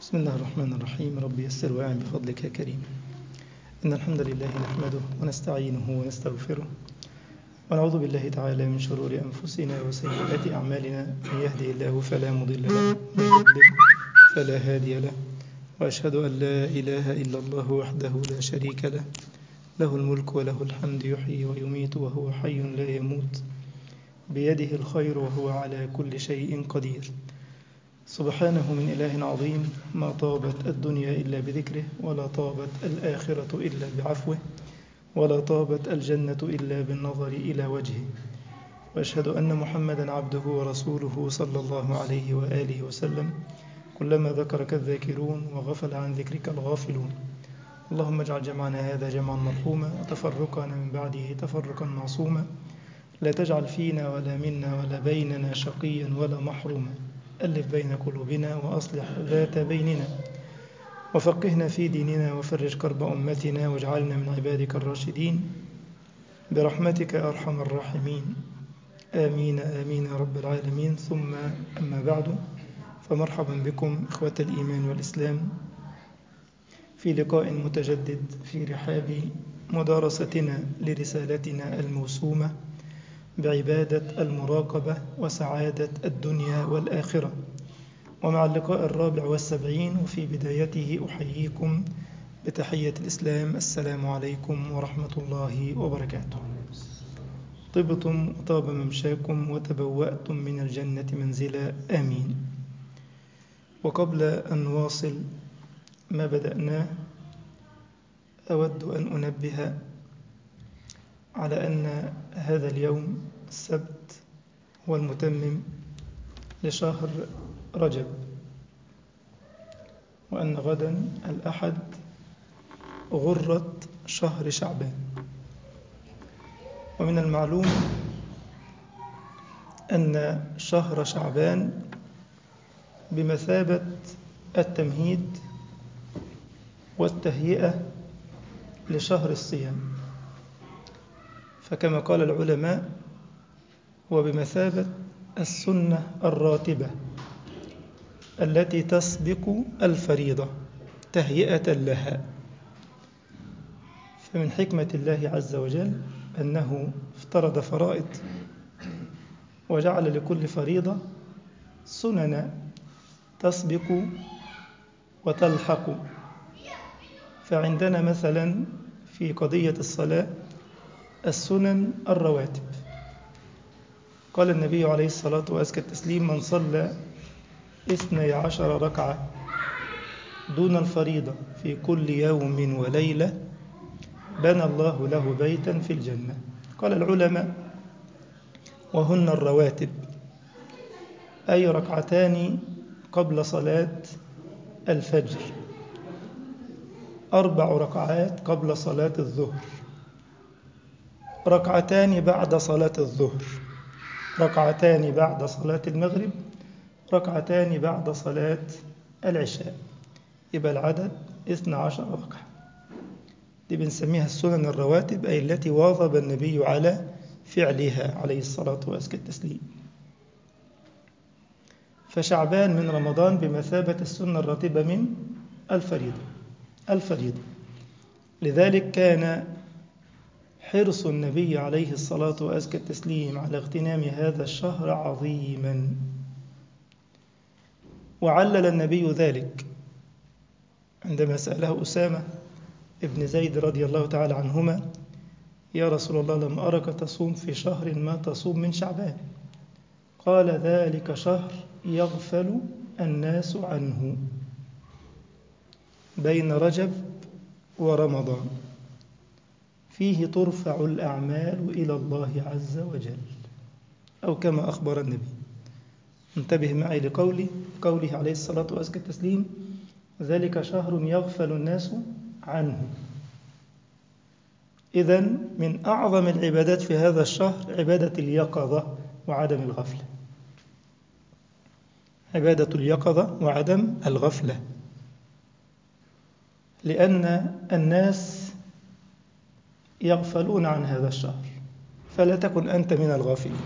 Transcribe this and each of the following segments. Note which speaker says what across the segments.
Speaker 1: بسم الله الرحمن الرحيم رب يسر وأعن بفضلك يا كريم إن الحمد لله نحمده ونستعينه ونستغفره ونعوذ بالله تعالى من شرور أنفسنا وسيئات أعمالنا من يهدي الله فلا مضل له ومن يضلل فلا هادي له وأشهد أن لا إله إلا الله وحده لا شريك له له الملك وله الحمد يحيي ويميت وهو حي لا يموت بيده الخير وهو على كل شيء قدير سبحانه من إله عظيم ما طابت الدنيا إلا بذكره ولا طابت الآخرة إلا بعفوه ولا طابت الجنة إلا بالنظر إلى وجهه وأشهد أن محمدا عبده ورسوله صلى الله عليه وآله وسلم كلما ذكرك الذاكرون وغفل عن ذكرك الغافلون اللهم اجعل جمعنا هذا جمعا مرحوما وتفرقنا من بعده تفرقا معصوما لا تجعل فينا ولا منا ولا بيننا شقيا ولا محروما ألف بين قلوبنا وأصلح ذات بيننا وفقهنا في ديننا وفرج كرب أمتنا واجعلنا من عبادك الراشدين برحمتك يا أرحم الراحمين آمين آمين يا رب العالمين ثم أما بعد فمرحبا بكم إخوة الإيمان والإسلام في لقاء متجدد في رحاب مدارستنا لرسالتنا الموسومة بعبادة المراقبة وسعادة الدنيا والآخرة ومع اللقاء الرابع والسبعين وفي بدايته أحييكم بتحية الإسلام السلام عليكم ورحمة الله وبركاته طبتم وطاب ممشاكم وتبوأتم من الجنة منزلا آمين وقبل أن نواصل ما بدأناه أود أن أنبه على أن هذا اليوم السبت هو المتمم لشهر رجب وأن غدا الأحد غرة شهر شعبان ومن المعلوم أن شهر شعبان بمثابة التمهيد والتهيئة لشهر الصيام فكما قال العلماء هو بمثابة السنة الراتبة التي تسبق الفريضة تهيئة لها فمن حكمة الله عز وجل أنه افترض فرائض وجعل لكل فريضة سننا تسبق وتلحق فعندنا مثلا في قضية الصلاة السنن الرواتب قال النبي عليه الصلاة وأزكى التسليم من صلى اثني عشر ركعة دون الفريضة في كل يوم وليلة بنى الله له بيتا في الجنة قال العلماء وهن الرواتب أي ركعتان قبل صلاة الفجر أربع ركعات قبل صلاة الظهر ركعتان بعد صلاة الظهر ركعتان بعد صلاة المغرب ركعتان بعد صلاة العشاء يبقى العدد 12 ركعة دي بنسميها السنن الرواتب أي التي واظب النبي على فعلها عليه الصلاة وأزكى التسليم فشعبان من رمضان بمثابة السنة الراتبة من الفريضة الفريضة لذلك كان حرص النبي عليه الصلاة وأزكى التسليم على اغتنام هذا الشهر عظيما وعلل النبي ذلك عندما سأله أسامة ابن زيد رضي الله تعالى عنهما يا رسول الله لم أرك تصوم في شهر ما تصوم من شعبان قال ذلك شهر يغفل الناس عنه بين رجب ورمضان فيه ترفع الأعمال إلى الله عز وجل أو كما أخبر النبي انتبه معي لقولي قوله عليه الصلاة وأزكى التسليم ذلك شهر يغفل الناس عنه إذا من أعظم العبادات في هذا الشهر عبادة اليقظة وعدم الغفلة عبادة اليقظة وعدم الغفلة لأن الناس يغفلون عن هذا الشهر فلا تكن أنت من الغافلين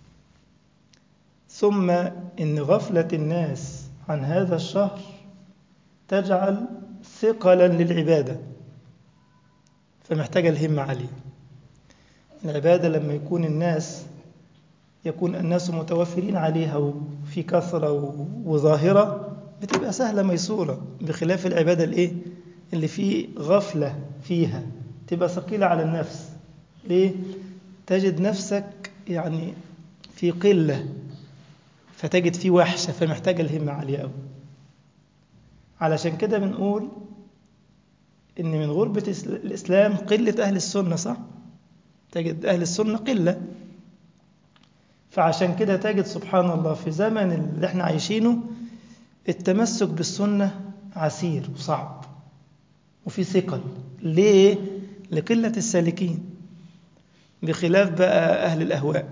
Speaker 1: ثم إن غفلة الناس عن هذا الشهر تجعل ثقلا للعبادة فمحتاجة الهمة عالية العبادة لما يكون الناس يكون الناس متوفرين عليها وفي كثرة وظاهرة بتبقى سهلة ميسورة بخلاف العبادة الإيه؟ اللي فيه غفلة فيها تبقى ثقيلة على النفس ليه؟ تجد نفسك يعني في قلة فتجد فيه وحشة فمحتاجة الهمة عالية أوي علشان كده بنقول إن من غربة الإسلام قلة أهل السنة صح؟ تجد أهل السنة قلة فعشان كده تجد سبحان الله في زمن اللي احنا عايشينه التمسك بالسنة عسير وصعب وفي ثقل ليه؟ لقلة السالكين بخلاف بقى أهل الأهواء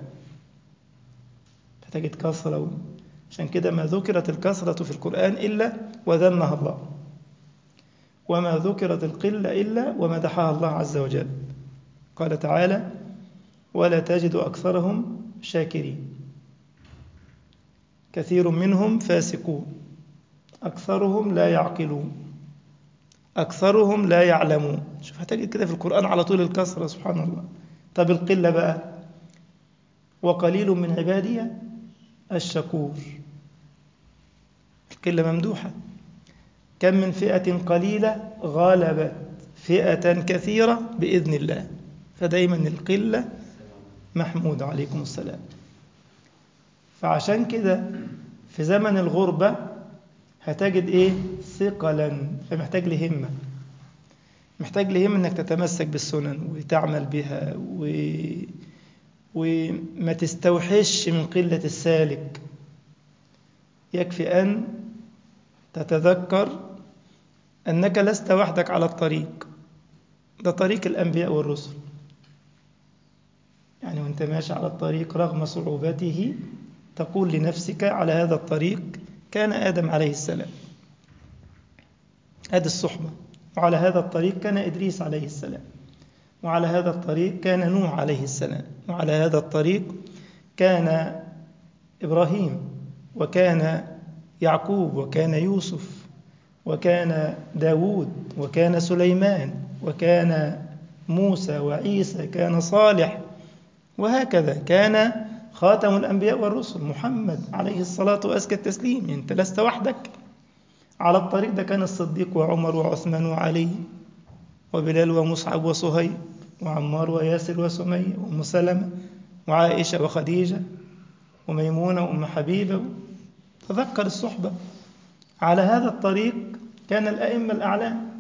Speaker 1: فتجد كثرة عشان كده ما ذكرت الكثرة في القرآن إلا وذمها الله وما ذكرت القلة إلا ومدحها الله عز وجل قال تعالى ولا تجد أكثرهم شاكرين كثير منهم فاسقون أكثرهم لا يعقلون أكثرهم لا يعلمون شوف هتجد كده في القرآن على طول الكثرة سبحان الله طب القلة بقى وقليل من عبادي الشكور القلة ممدوحة كم من فئة قليلة غالبت فئة كثيرة بإذن الله فدايما القلة محمود عليكم السلام فعشان كده في زمن الغربة هتجد ايه ثقلا فمحتاج لهمة محتاج لهمة انك تتمسك بالسنن وتعمل بها و... وما تستوحش من قلة السالك يكفي أن تتذكر أنك لست وحدك على الطريق ده طريق الأنبياء والرسل يعني وانت ماشي على الطريق رغم صعوبته تقول لنفسك على هذا الطريق كان آدم عليه السلام هذه الصحبة وعلى هذا الطريق كان إدريس عليه السلام وعلى هذا الطريق كان نوح عليه السلام وعلى هذا الطريق كان إبراهيم وكان يعقوب وكان يوسف وكان داود وكان سليمان وكان موسى وعيسى كان صالح وهكذا كان خاتم الأنبياء والرسل محمد عليه الصلاة وأزكى التسليم أنت لست وحدك على الطريق ده كان الصديق وعمر وعثمان وعلي وبلال ومصعب وصهيب وعمار وياسر وسمية وأم سلمة وعائشة وخديجة وميمونة وأم حبيبة تذكر الصحبة على هذا الطريق كان الأئمة الأعلام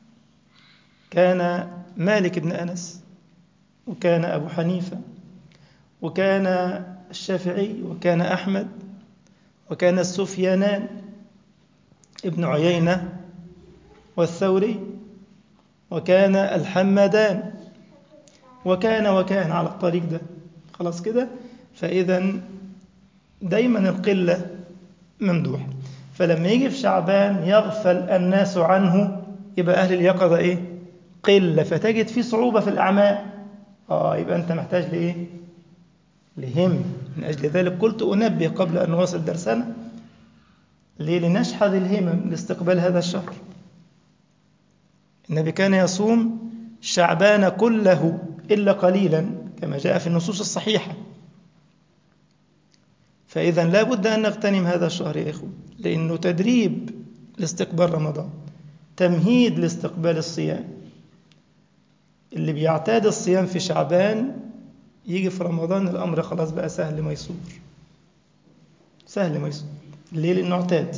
Speaker 1: كان مالك بن أنس وكان أبو حنيفة وكان الشافعي وكان أحمد وكان السفيانان ابن عيينة والثوري وكان الحمدان وكان وكان على الطريق ده خلاص كده فإذا دايما القلة ممدوح فلما يجي في شعبان يغفل الناس عنه يبقى أهل اليقظة إيه قلة فتجد في صعوبة في الأعمال آه يبقى أنت محتاج لإيه لهم من أجل ذلك قلت أنبه قبل أن نواصل درسنا ليه لنشحذ الهمم لاستقبال هذا الشهر النبي كان يصوم شعبان كله إلا قليلا كما جاء في النصوص الصحيحة فإذا لا بد أن نغتنم هذا الشهر يا إخوة لأنه تدريب لاستقبال رمضان تمهيد لاستقبال الصيام اللي بيعتاد الصيام في شعبان يجي في رمضان الأمر خلاص بقى سهل ميسور سهل ميسور ليه لأنه اعتاد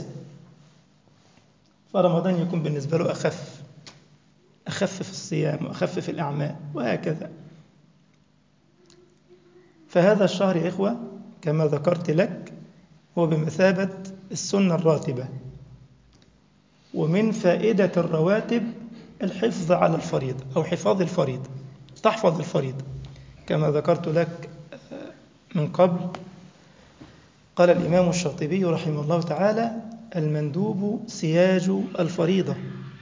Speaker 1: فرمضان يكون بالنسبة له أخف أخف في الصيام وأخف في الأعمال وهكذا فهذا الشهر يا إخوة كما ذكرت لك هو بمثابة السنة الراتبة ومن فائدة الرواتب الحفظ على الفريضة أو حفاظ الفريضة تحفظ الفريضة كما ذكرت لك من قبل قال الإمام الشاطبي رحمه الله تعالى المندوب سياج الفريضة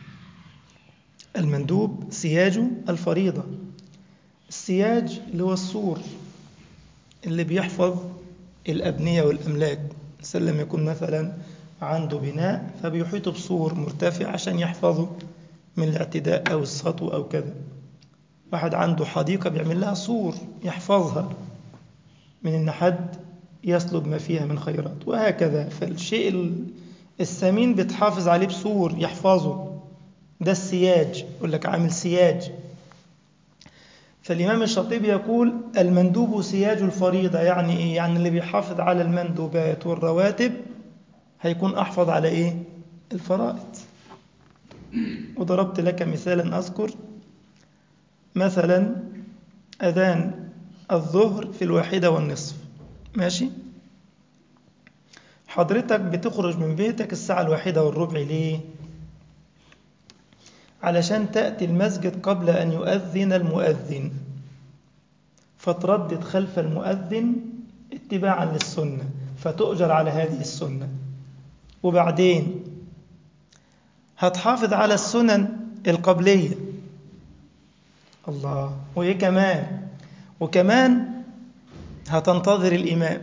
Speaker 1: المندوب سياج الفريضة السياج اللي هو السور اللي بيحفظ الأبنية والأملاك سلم يكون مثلا عنده بناء فبيحيط بسور مرتفع عشان يحفظه من الاعتداء أو السطو أو كذا واحد عنده حديقة بيعمل لها سور يحفظها من إن حد يسلب ما فيها من خيرات وهكذا فالشيء الثمين بتحافظ عليه بسور يحفظه ده السياج يقول لك عامل سياج فالإمام الشاطبي يقول المندوب سياج الفريضة يعني إيه؟ يعني اللي بيحافظ على المندوبات والرواتب هيكون أحفظ على إيه؟ الفرائض وضربت لك مثالا أذكر مثلا أذان الظهر في الواحدة والنصف ماشي حضرتك بتخرج من بيتك الساعة الواحدة والربع ليه علشان تأتي المسجد قبل أن يؤذن المؤذن فتردد خلف المؤذن اتباعا للسنة فتؤجر على هذه السنة وبعدين هتحافظ على السنن القبلية الله وإيه كمان وكمان هتنتظر الإمام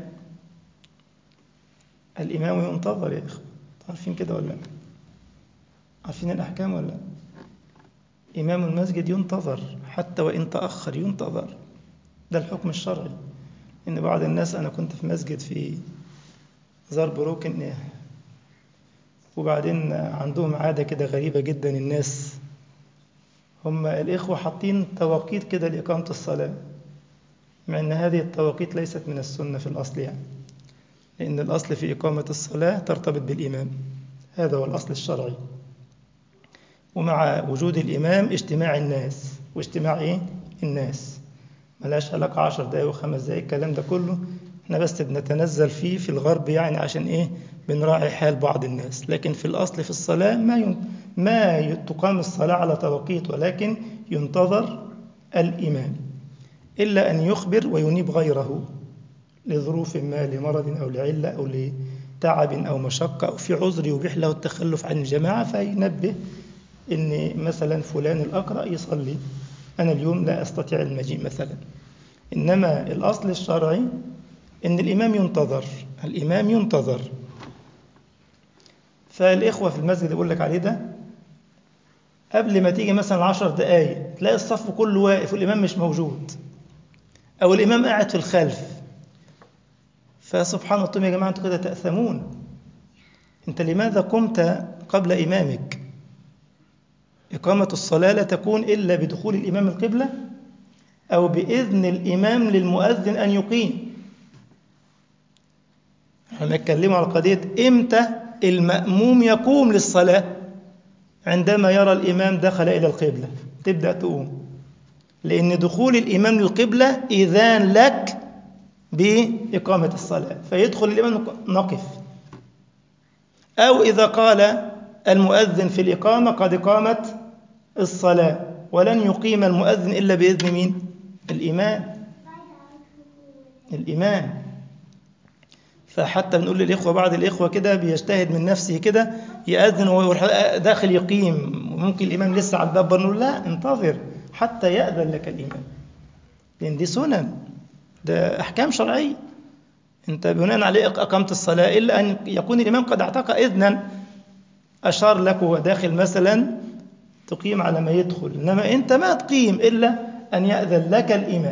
Speaker 1: الإمام ينتظر يا إخوة عارفين كده ولا لا عارفين الأحكام ولا لا إمام المسجد ينتظر حتى وإن تأخر ينتظر ده الحكم الشرعي إن بعض الناس أنا كنت في مسجد في زربروكن وبعدين عندهم عادة كده غريبة جدا الناس هم الإخوة حاطين تواقيت كده لإقامة الصلاة مع أن هذه التواقيت ليست من السنة في الأصل يعني لأن الأصل في إقامة الصلاة ترتبط بالإمام هذا هو الأصل الشرعي ومع وجود الإمام اجتماع الناس واجتماع إيه؟ الناس ملاش علاقة عشر دقايق وخمس دقايق الكلام ده كله احنا بس بنتنزل فيه في الغرب يعني عشان إيه بنراعي حال بعض الناس لكن في الأصل في الصلاة ما ين... ما تقام الصلاة على توقيت ولكن ينتظر الإمام إلا أن يخبر وينيب غيره لظروف ما لمرض أو لعلة أو لتعب أو مشقة أو في عذر يبيح له التخلف عن الجماعة فينبه إن مثلا فلان الأقرأ يصلي أنا اليوم لا أستطيع المجيء مثلا إنما الأصل الشرعي إن الإمام ينتظر الإمام ينتظر فالإخوة في المسجد يقول لك عليه ده قبل ما تيجي مثلا عشر دقايق تلاقي الصف كله واقف والإمام مش موجود أو الإمام قاعد في الخلف فسبحان الله يا جماعة أنتوا كده تأثمون أنت لماذا قمت قبل إمامك إقامة الصلاة لا تكون إلا بدخول الإمام القبلة أو بإذن الإمام للمؤذن أن يقيم احنا نتكلم على قضية إمتى المأموم يقوم للصلاة عندما يرى الإمام دخل إلى القبلة تبدأ تقوم لأن دخول الإمام للقبلة إذان لك بإقامة الصلاة فيدخل الإمام نقف أو إذا قال المؤذن في الإقامة قد قامت الصلاة ولن يقيم المؤذن إلا بإذن مين؟ الإمام الإمام فحتى بنقول للإخوة بعض الإخوة كده بيجتهد من نفسه كده يأذن وهو داخل يقيم وممكن الإمام لسه على الباب نقول لا انتظر حتى يأذن لك الإمام لأن دي سنن ده أحكام شرعية أنت بناء عليه أقامت الصلاة إلا أن يكون الإمام قد اعتق إذنا أشار لك وهو داخل مثلا تقيم على ما يدخل إنما أنت ما تقيم إلا أن يأذن لك الإمام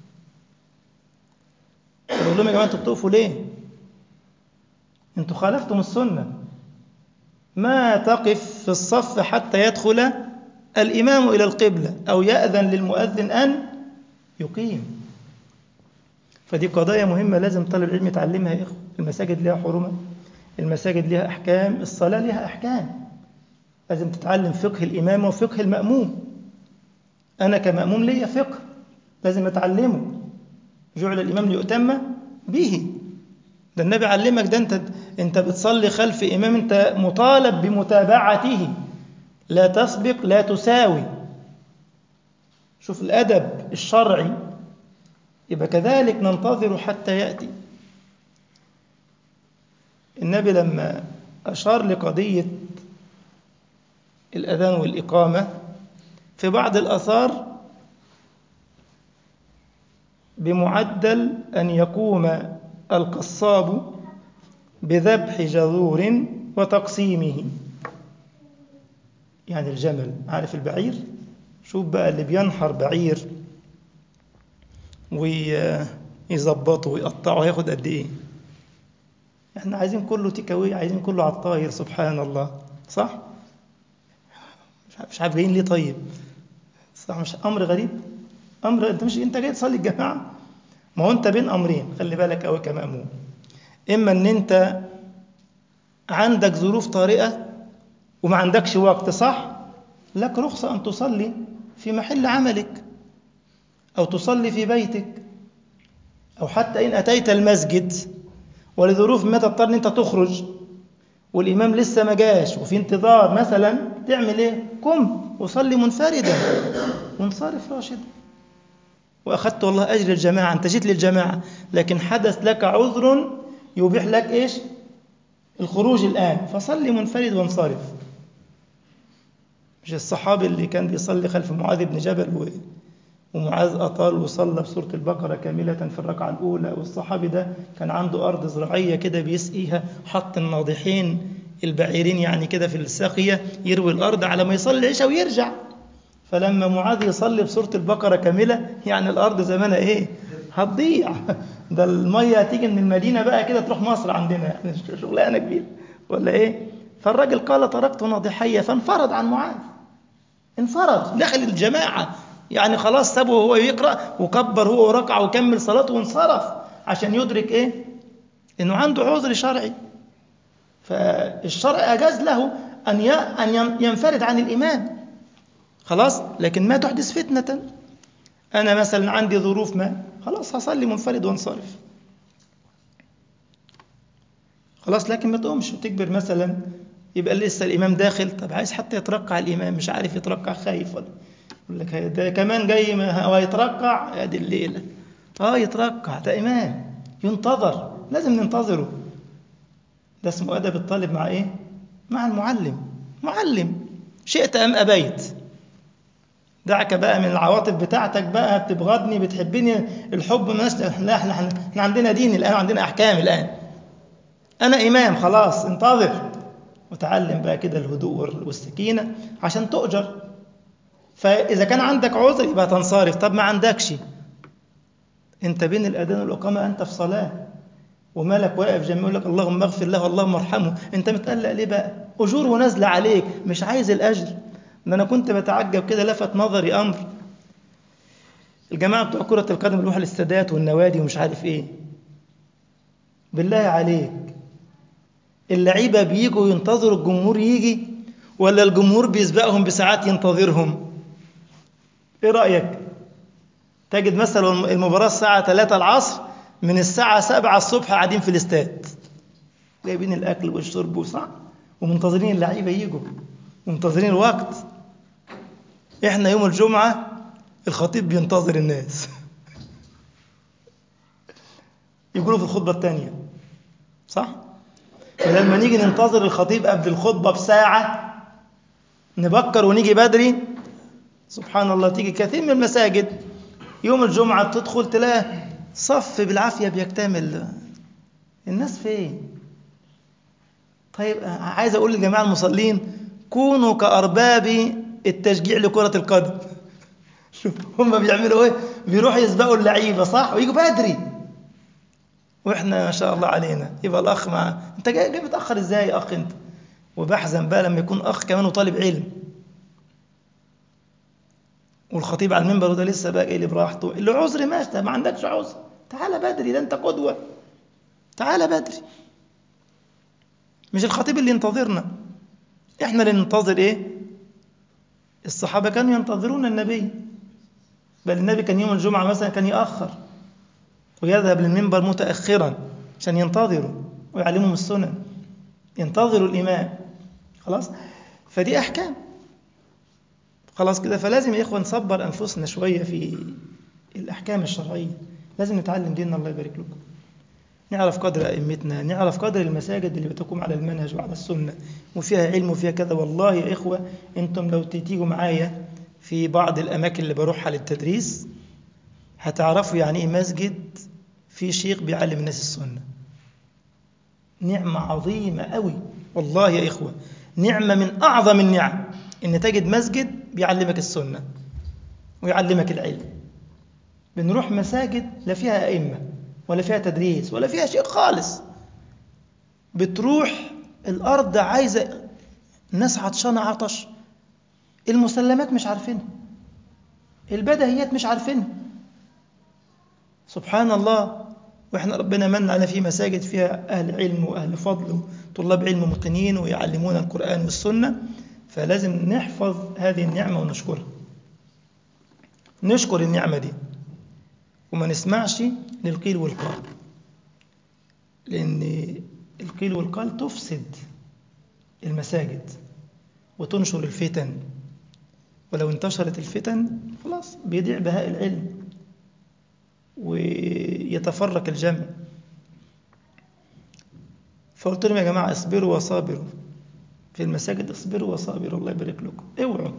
Speaker 1: يقول لهم يا جماعة أنتوا بتقفوا ليه؟ أنتوا خالفتم السنة ما تقف في الصف حتى يدخل الإمام إلى القبلة أو يأذن للمؤذن أن يقيم فدي قضايا مهمة لازم طالب العلم يتعلمها يا إخوة المساجد لها حرمة المساجد لها أحكام الصلاة لها أحكام لازم تتعلم فقه الإمام وفقه المأموم أنا كمأموم ليا فقه لازم أتعلمه جعل الإمام ليؤتم به ده النبي علمك ده أنت أنت بتصلي خلف إمام أنت مطالب بمتابعته لا تسبق لا تساوي شوف الأدب الشرعي يبقى كذلك ننتظر حتى يأتي النبي لما أشار لقضية الأذان والإقامة في بعض الأثار بمعدل أن يقوم القصاب بذبح جذور وتقسيمه يعني الجمل عارف البعير شوف بقى اللي بينحر بعير ويظبطه ويقطعه هياخد قد ايه احنا عايزين كله تيكاوي عايزين كله على الطاير سبحان الله صح مش عارف جايين ليه طيب صح مش امر غريب امر انت مش انت جاي تصلي الجماعه ما هو انت بين امرين خلي بالك قوي كمامون اما ان انت عندك ظروف طارئه وما عندكش وقت صح لك رخصه ان تصلي في محل عملك او تصلي في بيتك او حتى ان اتيت المسجد ولظروف ما تضطر ان انت تخرج والامام لسه ما جاش وفي انتظار مثلا تعمل ايه قم وصلي منفردا وانصرف راشدا واخذت والله اجر الجماعه انت جيت للجماعه لكن حدث لك عذر يبيح لك ايش الخروج الان فصلي منفرد وانصرف مش الصحابي اللي كان بيصلي خلف معاذ بن جبل و... ومعاذ أطال وصلى بسورة البقرة كاملة في الركعة الأولى والصحابي ده كان عنده أرض زراعية كده بيسقيها حط الناضحين البعيرين يعني كده في الساقية يروي الأرض على ما يصلي العشاء ويرجع فلما معاذ يصلي بسورة البقرة كاملة يعني الأرض زمانها إيه؟ هتضيع ده المية هتيجي من المدينة بقى كده تروح مصر عندنا يعني شغلانة كبيرة ولا إيه؟ فالراجل قال تركت ناضحية فانفرد عن معاذ انفرد دخل الجماعة يعني خلاص سابه وهو يقرأ وكبر هو وركع وكمل صلاته وانصرف عشان يدرك ايه انه عنده عذر شرعي فالشرع اجاز له ان ان ينفرد عن الامام خلاص لكن ما تحدث فتنة انا مثلا عندي ظروف ما خلاص هصلي منفرد وانصرف خلاص لكن ما تقومش وتكبر مثلا يبقى لسه الامام داخل طب عايز حتى يتركع الامام مش عارف يتركع خايف ولا يقول لك ده كمان جاي ويتركع ادي الليله اه يتركع ده امام ينتظر لازم ننتظره ده اسمه ادب الطالب مع ايه مع المعلم معلم شئت ام ابيت دعك بقى من العواطف بتاعتك بقى بتبغضني بتحبني الحب مش لا احنا احنا عندنا دين الان عندنا احكام الان انا امام خلاص انتظر وتعلم بقى كده الهدوء والسكينه عشان تؤجر فإذا كان عندك عذر يبقى تنصرف طب ما عندكش أنت بين الأذان والإقامة أنت في صلاة ومالك واقف جنبي يقول لك اللهم اغفر له اللهم ارحمه أنت متقلق ليه بقى أجور ونازلة عليك مش عايز الأجر ده أنا كنت بتعجب كده لفت نظري أمر الجماعة بتوع كرة القدم بيروحوا للسادات والنوادي ومش عارف إيه بالله عليك اللعيبة بيجوا ينتظروا الجمهور يجي ولا الجمهور بيسبقهم بساعات ينتظرهم ايه رأيك تجد مثلا المباراة الساعة 3 العصر من الساعة 7 الصبح قاعدين في الاستاد جايبين الأكل والشرب وصح ومنتظرين اللعيبة يجوا ومنتظرين الوقت احنا يوم الجمعة الخطيب بينتظر الناس يقولوا في الخطبة الثانية صح؟ ولما نيجي ننتظر الخطيب قبل الخطبة بساعة نبكر ونيجي بدري سبحان الله تيجي كثير من المساجد يوم الجمعة تدخل تلاقي صف بالعافية بيكتمل الناس فين طيب عايز أقول للجماعة المصلين كونوا كأرباب التشجيع لكرة القدم شوف هم بيعملوا ايه بيروحوا يسبقوا اللعيبة صح ويجوا بدري واحنا ما شاء الله علينا يبقى الاخ مع انت جاي, جاي متاخر ازاي يا اخ انت وبحزن بقى لما يكون اخ كمان وطالب علم والخطيب على المنبر وده لسه بقى جاي لي براحته اللي عذر ماشي ما عندكش عذر تعالى بدري ده انت قدوه تعالى بدري مش الخطيب اللي ينتظرنا احنا اللي ننتظر ايه الصحابه كانوا ينتظرون النبي بل النبي كان يوم الجمعه مثلا كان ياخر ويذهب للمنبر متاخرا عشان ينتظروا ويعلمهم السنن ينتظروا الامام خلاص فدي احكام خلاص كده فلازم يا اخوان نصبر انفسنا شويه في الاحكام الشرعيه لازم نتعلم ديننا الله يبارك لكم نعرف قدر ائمتنا نعرف قدر المساجد اللي بتقوم على المنهج وعلى السنه وفيها علم وفيها كذا والله يا اخوه انتم لو تيجوا معايا في بعض الاماكن اللي بروحها للتدريس هتعرفوا يعني ايه مسجد في شيخ بيعلم الناس السنه نعمه عظيمه قوي والله يا إخوة نعمة من أعظم النعم إن تجد مسجد بيعلمك السنة ويعلمك العلم بنروح مساجد لا فيها أئمة ولا فيها تدريس ولا فيها شيء خالص بتروح الأرض عايزة الناس عطشانة عطش المسلمات مش عارفينها البدهيات مش عارفينها سبحان الله واحنا ربنا من على في مساجد فيها أهل علم وأهل فضل وطلاب علم متقنين ويعلمون القرآن والسنة فلازم نحفظ هذه النعمة ونشكرها نشكر النعمة دي وما نسمعش للقيل والقال لأن القيل والقال تفسد المساجد وتنشر الفتن ولو انتشرت الفتن خلاص بيضيع بهاء العلم ويتفرق الجمع فقلت لهم يا جماعة اصبروا وصابروا في المساجد اصبروا وصابروا الله يبارك لكم اوعوا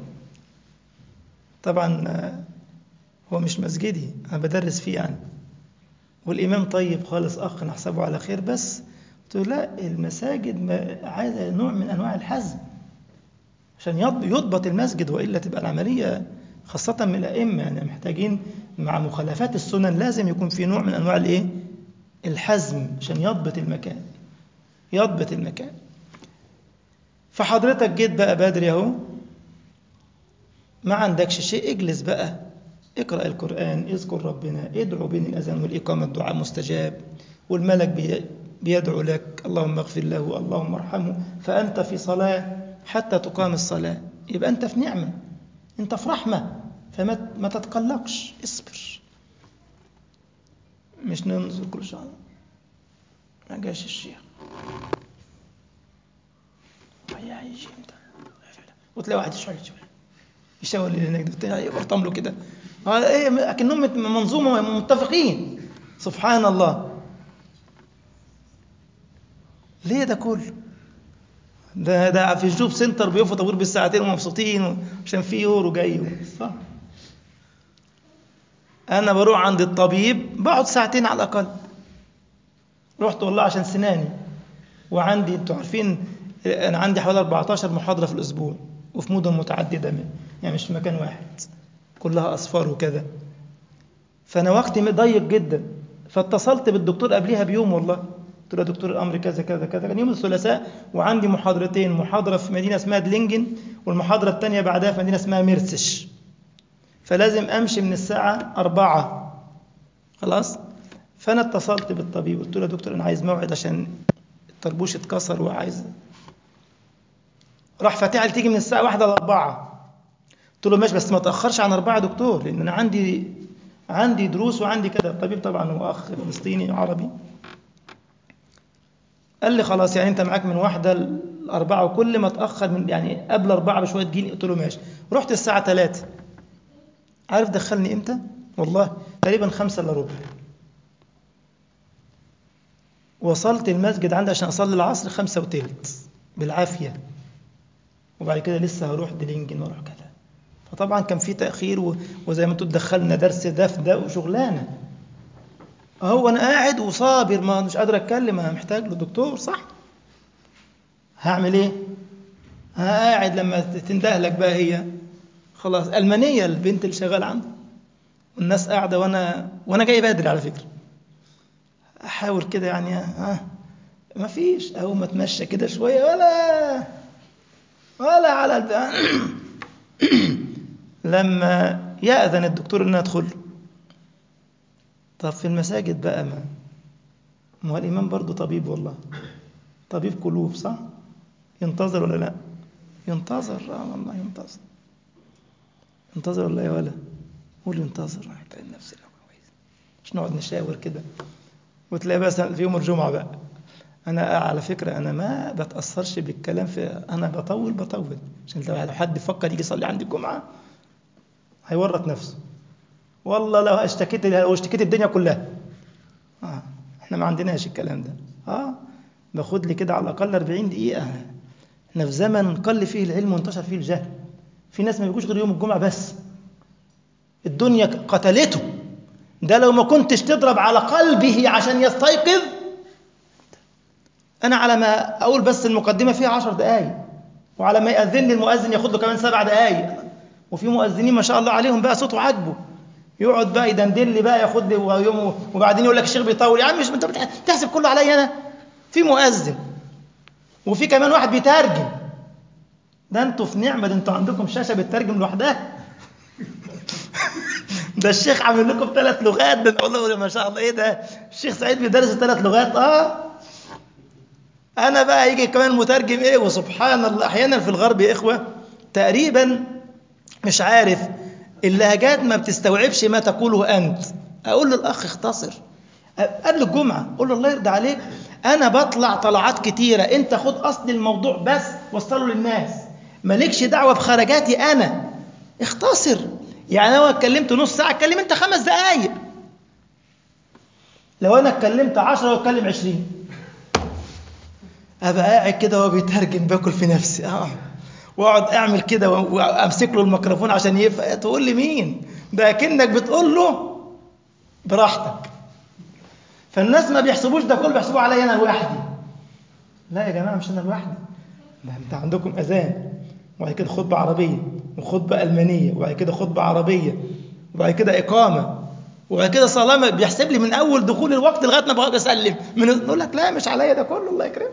Speaker 1: طبعا هو مش مسجدي أنا بدرس فيه يعني والإمام طيب خالص أخ نحسبه على خير بس قلت له لا المساجد عايزة نوع من أنواع الحزم عشان يضبط المسجد وإلا تبقى العملية خاصة من الأئمة يعني محتاجين مع مخالفات السنن لازم يكون في نوع من أنواع الإيه؟ الحزم عشان يضبط المكان يضبط المكان فحضرتك جيت بقى بدري اهو ما عندكش شيء اجلس بقى اقرأ القرآن اذكر ربنا ادعو بين الأذان والإقامة الدعاء مستجاب والملك بي بيدعو لك اللهم اغفر له اللهم ارحمه فأنت في صلاة حتى تقام الصلاة يبقى أنت في نعمة أنت في رحمة فما ما تتقلقش اصبر مش ننظر كل شهر ما جاش الشيخ يا يجي امتى وتلاقي واحد يشعل يشاور اللي هناك ده يقطم له كده ايه اكنهم منظومه متفقين سبحان الله ليه ده كله ده ده في الجوب سنتر بيقفوا طابور بالساعتين ومبسوطين عشان في يورو جاي صح انا بروح عند الطبيب بقعد ساعتين على الاقل رحت والله عشان سناني وعندي انتوا عارفين انا عندي حوالي 14 محاضره في الاسبوع وفي مدن متعدده يعني مش في مكان واحد كلها اصفار وكذا فانا وقتي ضيق جدا فاتصلت بالدكتور قبليها بيوم والله قلت له يا دكتور الامر كذا كذا كذا كان يوم الثلاثاء وعندي محاضرتين محاضره في مدينه اسمها دلينجن والمحاضره الثانيه بعدها في مدينه اسمها ميرسش فلازم امشي من الساعه أربعة خلاص فانا اتصلت بالطبيب قلت له يا دكتور انا عايز موعد عشان الطربوش اتكسر وعايز راح فاتح لي تيجي من الساعه واحدة لأربعة قلت له ماشي بس ما تاخرش عن أربعة دكتور لان انا عندي عندي دروس وعندي كده الطبيب طبعا هو اخ فلسطيني عربي قال لي خلاص يعني انت معاك من واحدة لأربعة وكل ما تأخر من يعني قبل أربعة بشوية تجيني قلت له ماشي رحت الساعة ثلاثة عارف دخلني امتى؟ والله تقريبا خمسة إلا ربع وصلت المسجد عندي عشان أصلي العصر خمسة وتلت بالعافية وبعد كده لسه هروح دلينجن واروح كذا فطبعا كان في تأخير و... وزي ما انتوا دخلنا درس ده في ده وشغلانة هو أنا قاعد وصابر ما مش قادر أتكلم أنا محتاج له دكتور صح هعمل إيه؟ قاعد لما تندهلك بقى هي خلاص ألمانية البنت اللي شغال عندي والناس قاعدة وأنا وأنا جاي بدري على فكرة أحاول كده يعني ها ما فيش أقوم أتمشى كده شوية ولا ولا على الب... لما يأذن الدكتور إن أدخل طب في المساجد بقى ما ما هو الإمام برضه طبيب والله طبيب قلوب صح؟ ينتظر ولا لا؟ ينتظر اه والله ينتظر ينتظر ولا يا ولا؟ قول ينتظر احتاج نفسي كويس مش نقعد نشاور كده وتلاقي مثلا في يوم الجمعة بقى أنا على فكرة أنا ما بتأثرش بالكلام في أنا بطول بطول عشان لو حد يفكر يجي يصلي عندي الجمعة هيورط نفسه والله لو اشتكيت لو اشتكيت الدنيا كلها آه. احنا ما عندناش الكلام ده اه باخد لي كده على الاقل 40 دقيقه احنا في زمن قل فيه العلم وانتشر فيه الجهل في ناس ما بيجوش غير يوم الجمعه بس الدنيا قتلته ده لو ما كنتش تضرب على قلبه عشان يستيقظ أنا على ما أقول بس المقدمة فيها عشر دقايق وعلى ما يأذن لي المؤذن ياخد له كمان سبع دقايق وفي مؤذنين ما شاء الله عليهم بقى صوته عاجبه يقعد بقى يدندن لي بقى ياخد لي ويوم وبعدين يقول لك الشيخ بيطول يا عم مش انت بتحسب كله عليا انا في مؤذن وفي كمان واحد بيترجم ده انتوا في نعمه ده انتوا عندكم شاشه بتترجم لوحدها ده الشيخ عامل لكم ثلاث لغات ده والله ما شاء الله ايه ده الشيخ سعيد بيدرس ثلاث لغات اه انا بقى يجي كمان مترجم ايه وسبحان الله احيانا في الغرب يا اخوه تقريبا مش عارف اللهجات ما بتستوعبش ما تقوله انت اقول للاخ اختصر قبل الجمعه اقول له الله يرضى عليك انا بطلع طلعات كتيره انت خد اصل الموضوع بس وصله للناس مالكش دعوه بخرجاتي انا اختصر يعني لو اتكلمت نص ساعه اتكلم انت خمس دقايق لو انا اتكلمت عشرة واتكلم عشرين ابقى قاعد كده وهو بيترجم باكل في نفسي اه واقعد اعمل كده وامسك له الميكروفون عشان يفهم تقول لي مين ده كأنك بتقول له براحتك فالناس ما بيحسبوش ده كله بيحسبوه عليا انا لوحدي لا يا جماعه مش انا لوحدي ده انت عندكم اذان وبعد كده خطبه عربيه وخطبه المانيه وبعد كده خطبه عربيه وبعد كده اقامه وبعد كده صلاه بيحسب لي من اول دخول الوقت لغايه ما بقعد اسلم من نقول لك لا مش عليا ده كله الله يكرمك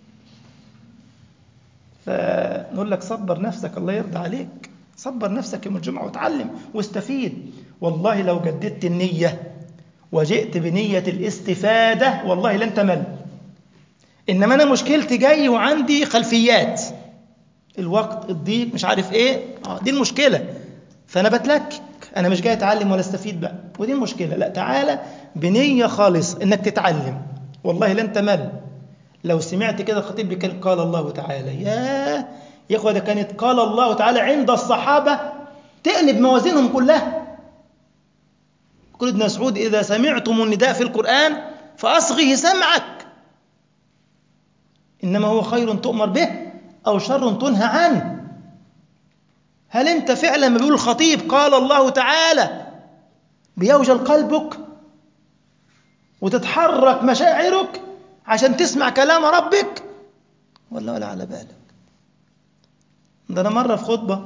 Speaker 1: فنقول لك صبر نفسك الله يرضى عليك صبر نفسك يوم الجمعة وتعلم واستفيد والله لو جددت النية وجئت بنية الاستفادة والله لن تمل إنما أنا مشكلتي جاي وعندي خلفيات الوقت الضيق مش عارف إيه آه دي المشكلة فأنا بتلكك أنا مش جاي أتعلم ولا أستفيد بقى ودي المشكلة لا تعالى بنية خالص إنك تتعلم والله لن تمل لو سمعت كده الخطيب بيتكلم قال الله تعالى يا يا اخوه ده كانت قال الله تعالى عند الصحابه تقلب موازينهم كلها يقول ابن مسعود اذا سمعتم النداء في القران فاصغه سمعك انما هو خير تؤمر به او شر تنهى عنه هل انت فعلا ما بيقول الخطيب قال الله تعالى بيوجل قلبك وتتحرك مشاعرك عشان تسمع كلام ربك ولا ولا على بالك ده انا مره في خطبه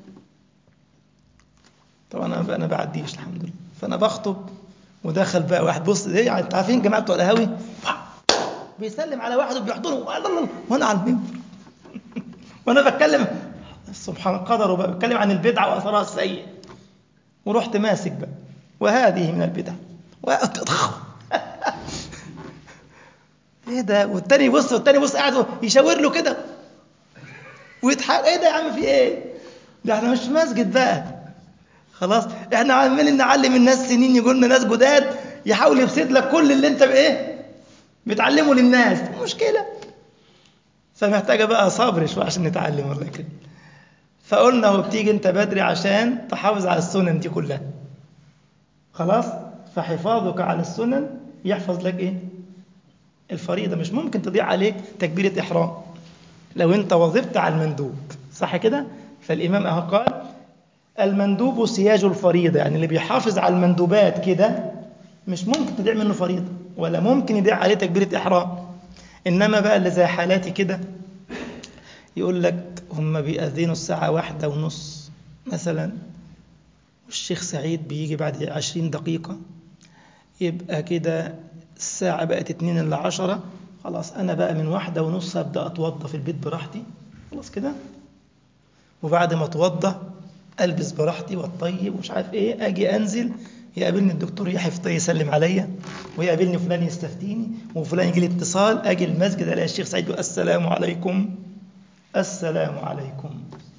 Speaker 1: طبعا انا انا بعديش الحمد لله فانا بخطب ودخل بقى واحد بص ايه يعني انتوا عارفين جماعه بتوع القهاوي بيسلم على واحد وبيحضنه الله الله وانا على المنبر وانا بتكلم سبحان القدر وبقى بتكلم عن البدعه واثرها السيء ورحت ماسك بقى وهذه من البدع ايه ده والتاني يبص والتاني يبص قاعد يشاور له كده ويضحك ايه ده يا عم في ايه ده احنا مش في مسجد بقى خلاص احنا عمالين نعلم الناس سنين يقول لنا ناس جداد يحاول يفسد لك كل اللي انت بايه بتعلمه للناس مشكله فمحتاجه بقى صبر شويه عشان نتعلم والله كده فقلنا هو بتيجي انت بدري عشان تحافظ على السنن دي كلها خلاص فحفاظك على السنن يحفظ لك ايه الفريضة مش ممكن تضيع عليك تكبيرة إحرام لو أنت وظفت على المندوب صح كده؟ فالإمام أهو قال المندوب سياج الفريضة يعني اللي بيحافظ على المندوبات كده مش ممكن تضيع منه فريضة ولا ممكن يضيع عليه تكبيرة إحرام إنما بقى اللي زي حالاتي كده يقول لك هم بيأذنوا الساعة واحدة ونص مثلا والشيخ سعيد بيجي بعد عشرين دقيقة يبقى كده الساعة بقت اتنين إلا عشرة خلاص أنا بقى من واحدة ونص أبدأ أتوضى في البيت براحتي خلاص كده وبعد ما أتوضى ألبس براحتي وأطيب ومش عارف إيه أجي أنزل يقابلني الدكتور يحيى يسلم عليا ويقابلني فلان يستفتيني وفلان يجي لي اتصال أجي المسجد ألاقي الشيخ سعيد يقول السلام عليكم السلام عليكم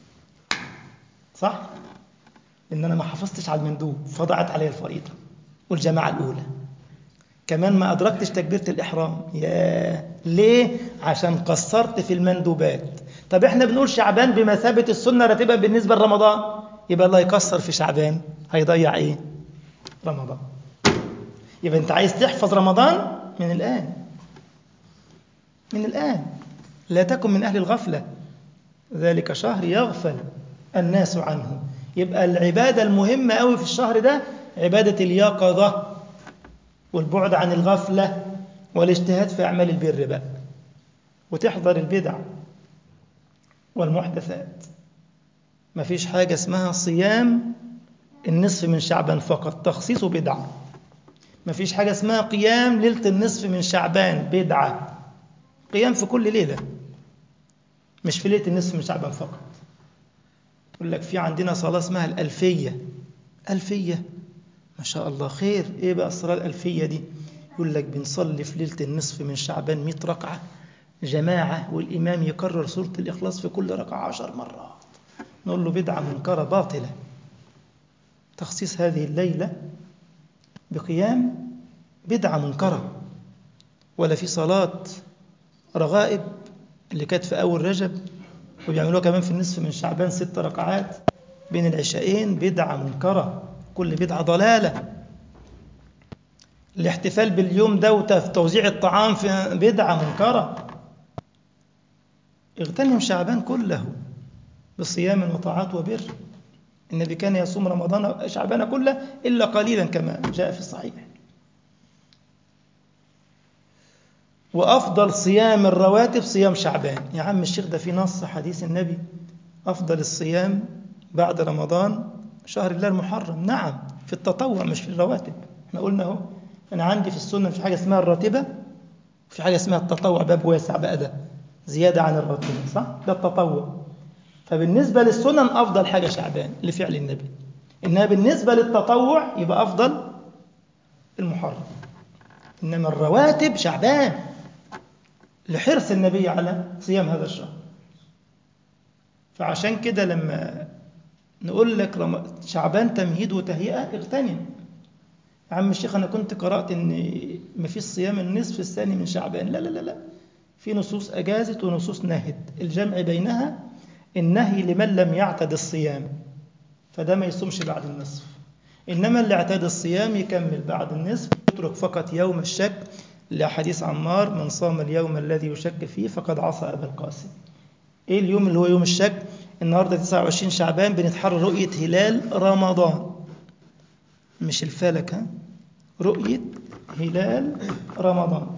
Speaker 1: صح؟ لأن أنا ما حافظتش على المندوب فضعت علي الفريضة والجماعة الأولى كمان ما أدركتش تكبيرة الإحرام يا ليه؟ عشان قصرت في المندوبات طب احنا بنقول شعبان بمثابة السنة راتبة بالنسبة لرمضان يبقى الله يكسر في شعبان هيضيع ايه؟ رمضان يبقى انت عايز تحفظ رمضان من الآن من الآن لا تكن من أهل الغفلة ذلك شهر يغفل الناس عنه يبقى العبادة المهمة قوي في الشهر ده عبادة اليقظة والبعد عن الغفلة والاجتهاد في أعمال البر بقى وتحضر البدع والمحدثات ما فيش حاجة اسمها صيام النصف من شعبان فقط تخصيصه بدعة ما فيش حاجة اسمها قيام ليلة النصف من شعبان بدعة قيام في كل ليلة مش في ليلة النصف من شعبان فقط يقول لك في عندنا صلاة اسمها الألفية ألفية ما شاء الله خير إيه بقى الصلاة الألفية دي يقول لك بنصلي في ليلة النصف من شعبان 100 ركعة جماعة والإمام يكرر سورة الإخلاص في كل ركعة عشر مرات نقول له بدعة منكرة باطلة تخصيص هذه الليلة بقيام بدعة منكرة ولا في صلاة رغائب اللي كانت في أول رجب وبيعملوها كمان في النصف من شعبان ست ركعات بين العشاءين بدعة منكرة كل بدعة ضلالة الاحتفال باليوم ده وتوزيع الطعام في بدعة منكرة اغتنم شعبان كله بصيام وطاعات وبر النبي كان يصوم رمضان شعبان كله إلا قليلا كما جاء في الصحيح وأفضل صيام الرواتب صيام شعبان يا عم الشيخ ده في نص حديث النبي أفضل الصيام بعد رمضان شهر الله المحرم نعم في التطوع مش في الرواتب احنا قلنا اهو أنا عندي في السنة في حاجة اسمها الراتبة في حاجة اسمها التطوع باب واسع بقى ده زيادة عن الراتبة صح؟ ده التطوع فبالنسبة للسنن أفضل حاجة شعبان لفعل النبي إنها بالنسبة للتطوع يبقى أفضل المحرم إنما الرواتب شعبان لحرص النبي على صيام هذا الشهر فعشان كده لما نقول لك شعبان تمهيد وتهيئة اغتنم يا عم الشيخ أنا كنت قرأت إن ما فيش صيام النصف الثاني من شعبان لا لا لا لا في نصوص أجازت ونصوص نهت الجمع بينها النهي لمن لم يعتد الصيام فده ما يصومش بعد النصف إنما اللي اعتاد الصيام يكمل بعد النصف يترك فقط يوم الشك لحديث عمار من صام اليوم الذي يشك فيه فقد عصى أبا القاسم إيه اليوم اللي هو يوم الشك النهاردة 29 شعبان بنتحرر رؤية هلال رمضان مش الفلك ها رؤية هلال رمضان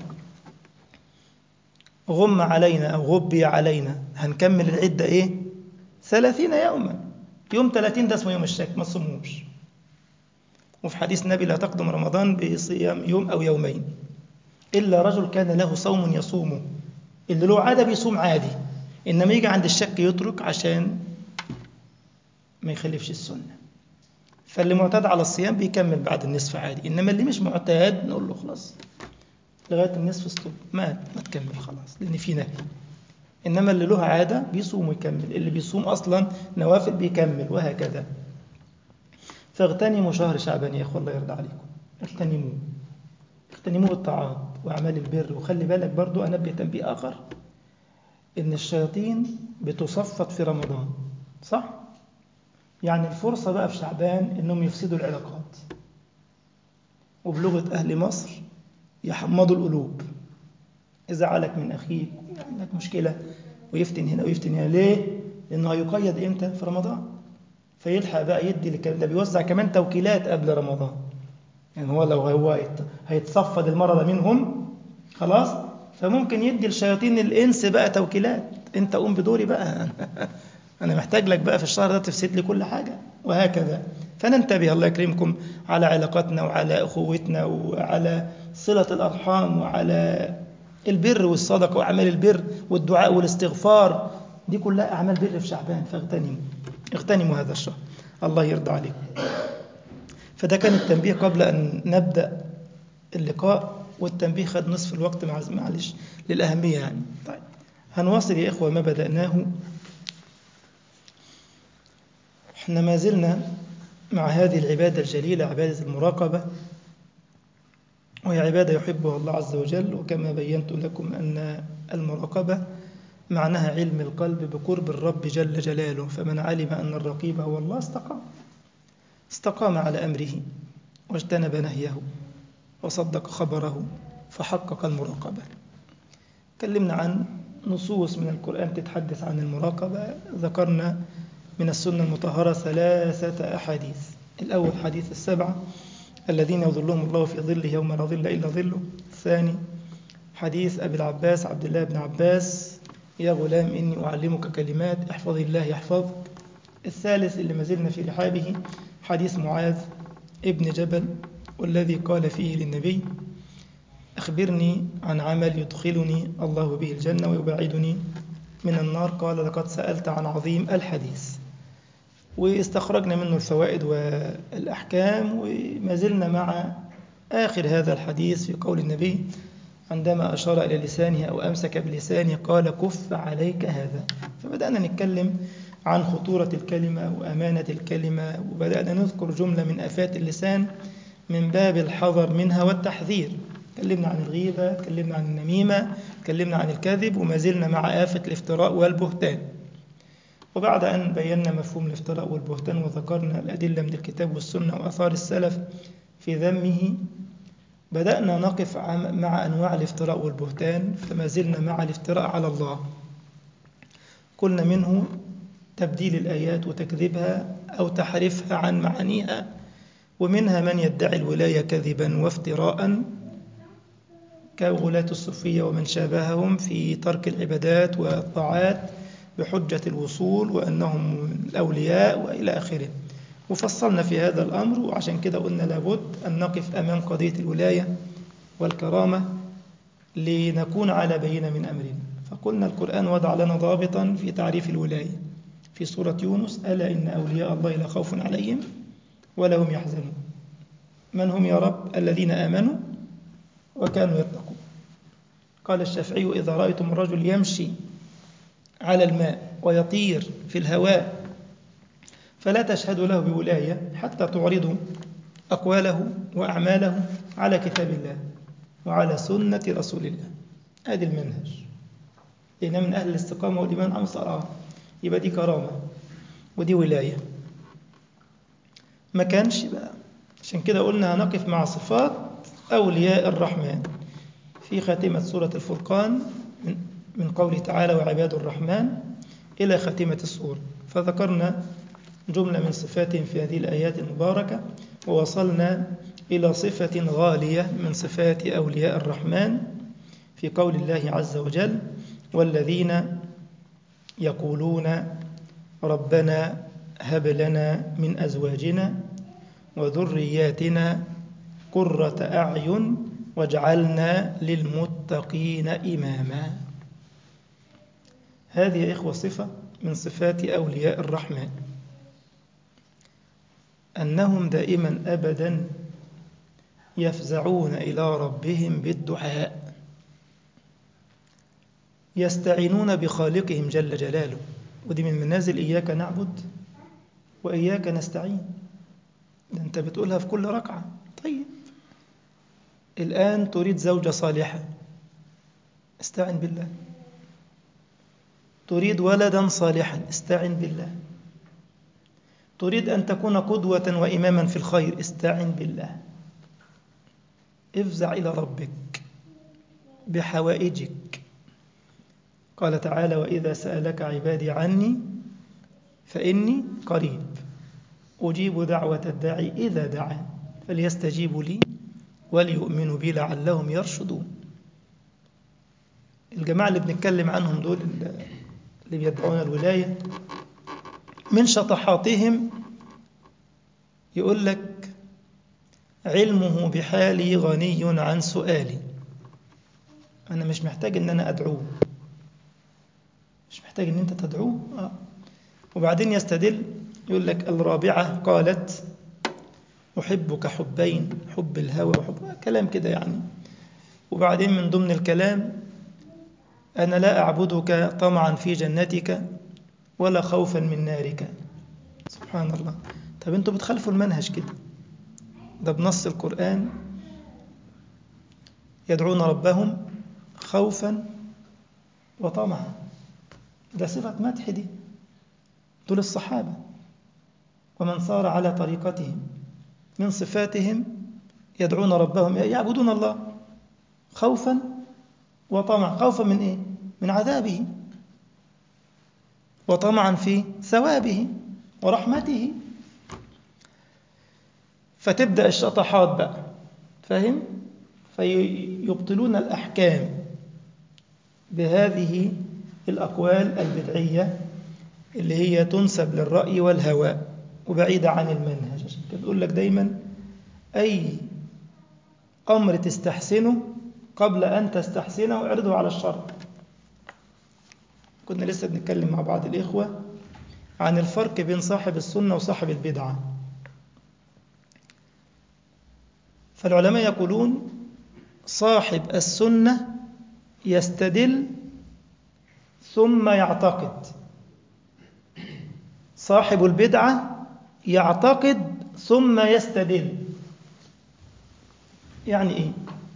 Speaker 1: غم علينا أو غبي علينا هنكمل العدة إيه ثلاثين يوما يوم ثلاثين ده اسمه يوم الشك ما تصوموش وفي حديث النبي لا تقدم رمضان بصيام يوم أو يومين إلا رجل كان له صوم يصومه اللي له عادة بيصوم عادي إنما يجي عند الشك يترك عشان ما يخلفش السنة فاللي معتاد على الصيام بيكمل بعد النصف عادي إنما اللي مش معتاد نقول له خلاص لغاية النصف ستوب ما ما تكمل خلاص لأن في نهي إنما اللي له عادة بيصوم ويكمل اللي بيصوم أصلا نوافل بيكمل وهكذا فاغتنموا شهر شعبان يا أخوة الله يرضى عليكم اغتنموه اغتنموه الطاعات وأعمال البر وخلي بالك برضو أنبه تنبيه آخر إن الشياطين بتصفد في رمضان صح؟ يعني الفرصة بقى في شعبان إنهم يفسدوا العلاقات وبلغة أهل مصر يحمضوا القلوب يزعلك من أخيك عندك مشكلة ويفتن هنا ويفتن هنا ليه؟ لأنه هيقيد إمتى؟ في رمضان فيلحق بقى يدي لكم ده بيوزع كمان توكيلات قبل رمضان يعني هو لو هو هيتصفد المرض منهم خلاص فممكن يدي لشياطين الإنس بقى توكيلات أنت قوم بدوري بقى أنا محتاج لك بقى في الشهر ده تفسد لي كل حاجة وهكذا فننتبه الله يكرمكم على علاقاتنا وعلى أخوتنا وعلى صلة الأرحام وعلى البر والصدقة وأعمال البر والدعاء والاستغفار دي كلها أعمال بر في شعبان فاغتنموا اغتنموا هذا الشهر الله يرضى عليكم فده كان التنبيه قبل أن نبدأ اللقاء والتنبيه خد نصف الوقت معلش للأهمية يعني طيب هنواصل يا إخوة ما بدأناه احنا ما زلنا مع هذه العبادة الجليلة عبادة المراقبة وهي عبادة يحبها الله عز وجل وكما بينت لكم أن المراقبة معناها علم القلب بقرب الرب جل جلاله فمن علم أن الرقيب هو الله استقام استقام على أمره واجتنب نهيه وصدق خبره فحقق المراقبة تكلمنا عن نصوص من القرآن تتحدث عن المراقبة ذكرنا من السنة المطهرة ثلاثة أحاديث الأول حديث السبعة الذين يظلهم الله في ظله يوم لا ظل إلا ظله الثاني حديث أبي العباس عبد الله بن عباس يا غلام إني أعلمك كلمات احفظ الله يحفظك الثالث اللي ما زلنا في رحابه حديث معاذ ابن جبل والذي قال فيه للنبي أخبرني عن عمل يدخلني الله به الجنة ويبعدني من النار قال لقد سألت عن عظيم الحديث واستخرجنا منه الفوائد والأحكام وما زلنا مع آخر هذا الحديث في قول النبي عندما أشار إلى لسانه أو أمسك بلسانه قال كف عليك هذا فبدأنا نتكلم عن خطورة الكلمة وأمانة الكلمة وبدأنا نذكر جملة من آفات اللسان من باب الحذر منها والتحذير تكلمنا عن الغيبة تكلمنا عن النميمة تكلمنا عن الكذب وما زلنا مع آفة الافتراء والبهتان وبعد أن بينا مفهوم الافتراء والبهتان وذكرنا الأدلة من الكتاب والسنة وأثار السلف في ذمه بدأنا نقف مع أنواع الافتراء والبهتان فما زلنا مع الافتراء على الله قلنا منه تبديل الآيات وتكذيبها أو تحريفها عن معانيها ومنها من يدعي الولاية كذبا وافتراء كغلاة الصوفية ومن شابههم في ترك العبادات والطاعات بحجة الوصول وأنهم الأولياء وإلى آخره وفصلنا في هذا الأمر وعشان كده قلنا لابد أن نقف أمام قضية الولاية والكرامة لنكون على بينة من أمرنا فقلنا القرآن وضع لنا ضابطا في تعريف الولاية في سورة يونس ألا إن أولياء الله لا خوف عليهم ولا هم يحزنون من هم يا رب الذين آمنوا وكانوا يتقون قال الشافعي إذا رأيتم الرجل يمشي على الماء ويطير في الهواء فلا تشهدوا له بولاية حتى تعرضوا أقواله وأعماله على كتاب الله وعلى سنة رسول الله هذا المنهج لأن من أهل الاستقامة والإيمان عن صلاة يبقى دي كرامة ودي ولاية ما كانش بقى عشان كده قلنا هنقف مع صفات أولياء الرحمن في خاتمة سورة الفرقان من, من قوله تعالى وعباد الرحمن إلى خاتمة السورة فذكرنا جملة من صفاتهم في هذه الآيات المباركة ووصلنا إلى صفة غالية من صفات أولياء الرحمن في قول الله عز وجل والذين يقولون ربنا هب لنا من أزواجنا وذرياتنا قرة أعين واجعلنا للمتقين إماما هذه إخوة صفة من صفات أولياء الرحمن أنهم دائما أبدا يفزعون إلى ربهم بالدعاء يستعينون بخالقهم جل جلاله ودي من منازل إياك نعبد وإياك نستعين ده أنت بتقولها في كل ركعة طيب الآن تريد زوجة صالحة استعن بالله تريد ولدا صالحا استعن بالله تريد أن تكون قدوة وإماما في الخير استعن بالله افزع إلى ربك بحوائجك قال تعالى وإذا سألك عبادي عني فإني قريب أجيب دعوة الداعي إذا دعان فليستجيبوا لي وليؤمنوا بي لعلهم يرشدون الجماعة اللي بنتكلم عنهم دول اللي بيدعون الولاية من شطحاتهم يقول لك علمه بحالي غني عن سؤالي أنا مش محتاج إن أنا أدعوه مش محتاج إن أنت تدعوه آه. وبعدين يستدل يقول لك الرابعة قالت أحبك حبين حب الهوى وحب كلام كده يعني وبعدين من ضمن الكلام أنا لا أعبدك طمعا في جنتك ولا خوفا من نارك سبحان الله طب انتوا بتخالفوا المنهج كده ده بنص القرآن يدعون ربهم خوفا وطمعا ده صفة مدح دي دول الصحابة ومن صار على طريقتهم من صفاتهم يدعون ربهم يعبدون الله خوفا وطمعا خوفا من ايه من عذابه وطمعا في ثوابه ورحمته فتبدأ الشطحات بقى فاهم فيبطلون الأحكام بهذه الأقوال البدعية اللي هي تنسب للرأي والهوى وبعيدة عن المنهج عشان كده بقول لك دايما أي أمر تستحسنه قبل أن تستحسنه اعرضه على الشرع كنا لسه بنتكلم مع بعض الإخوة عن الفرق بين صاحب السنة وصاحب البدعة فالعلماء يقولون صاحب السنة يستدل ثم يعتقد صاحب البدعة يعتقد ثم يستدل يعني إيه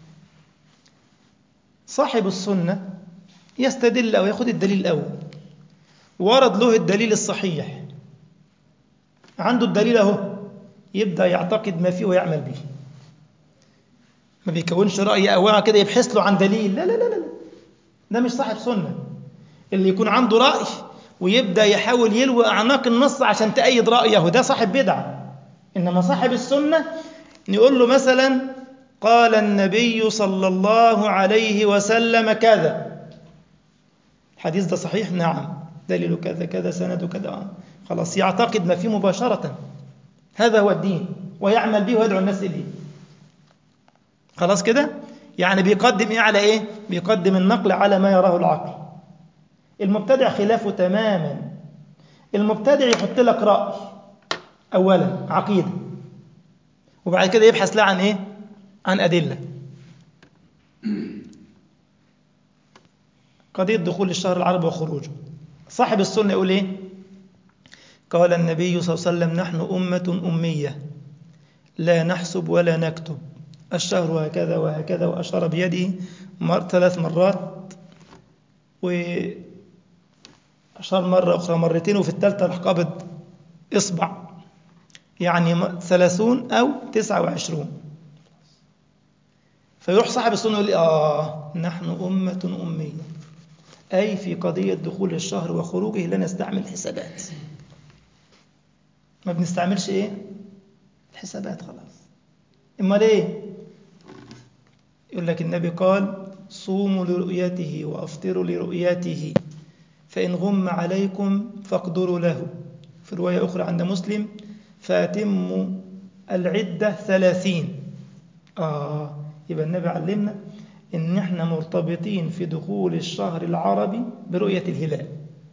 Speaker 1: صاحب السنة يستدل أو ياخد الدليل الأول ورد له الدليل الصحيح عنده الدليل أهو يبدأ يعتقد ما فيه ويعمل به ما بيكونش رأي أو كده يبحث له عن دليل لا لا لا لا ده مش صاحب سنة اللي يكون عنده رأي ويبدأ يحاول يلوي أعناق النص عشان تأيد رأيه ده صاحب بدعة إنما صاحب السنة نقول له مثلا قال النبي صلى الله عليه وسلم كذا الحديث ده صحيح نعم دليل كذا كذا سند كذا خلاص يعتقد ما فيه مباشرة هذا هو الدين ويعمل به ويدعو الناس إليه خلاص كده يعني بيقدم إيه على إيه بيقدم النقل على ما يراه العقل المبتدع خلافه تماما المبتدع يحط لك رأي أولا عقيدة وبعد كده يبحث لا عن إيه عن أدلة قضية دخول الشهر العربي وخروجه صاحب السنة يقول إيه قال النبي صلى الله عليه وسلم نحن أمة أمية لا نحسب ولا نكتب الشهر هكذا وهكذا وأشار بيده مر ثلاث مرات وأشار مرة أخرى مرتين وفي الثالثة راح قابض إصبع يعني ثلاثون أو تسعة وعشرون فيروح صاحب السنة يقول آه نحن أمة أمية أي في قضية دخول الشهر وخروجه لا نستعمل حسابات ما بنستعملش إيه الحسابات خلاص إما ليه يقول لك النبي قال صوموا لرؤيته وأفطروا لرؤيته فإن غم عليكم فاقدروا له في رواية أخرى عند مسلم فأتموا العدة ثلاثين آه يبقى النبي علمنا إن إحنا مرتبطين في دخول الشهر العربي برؤية الهلال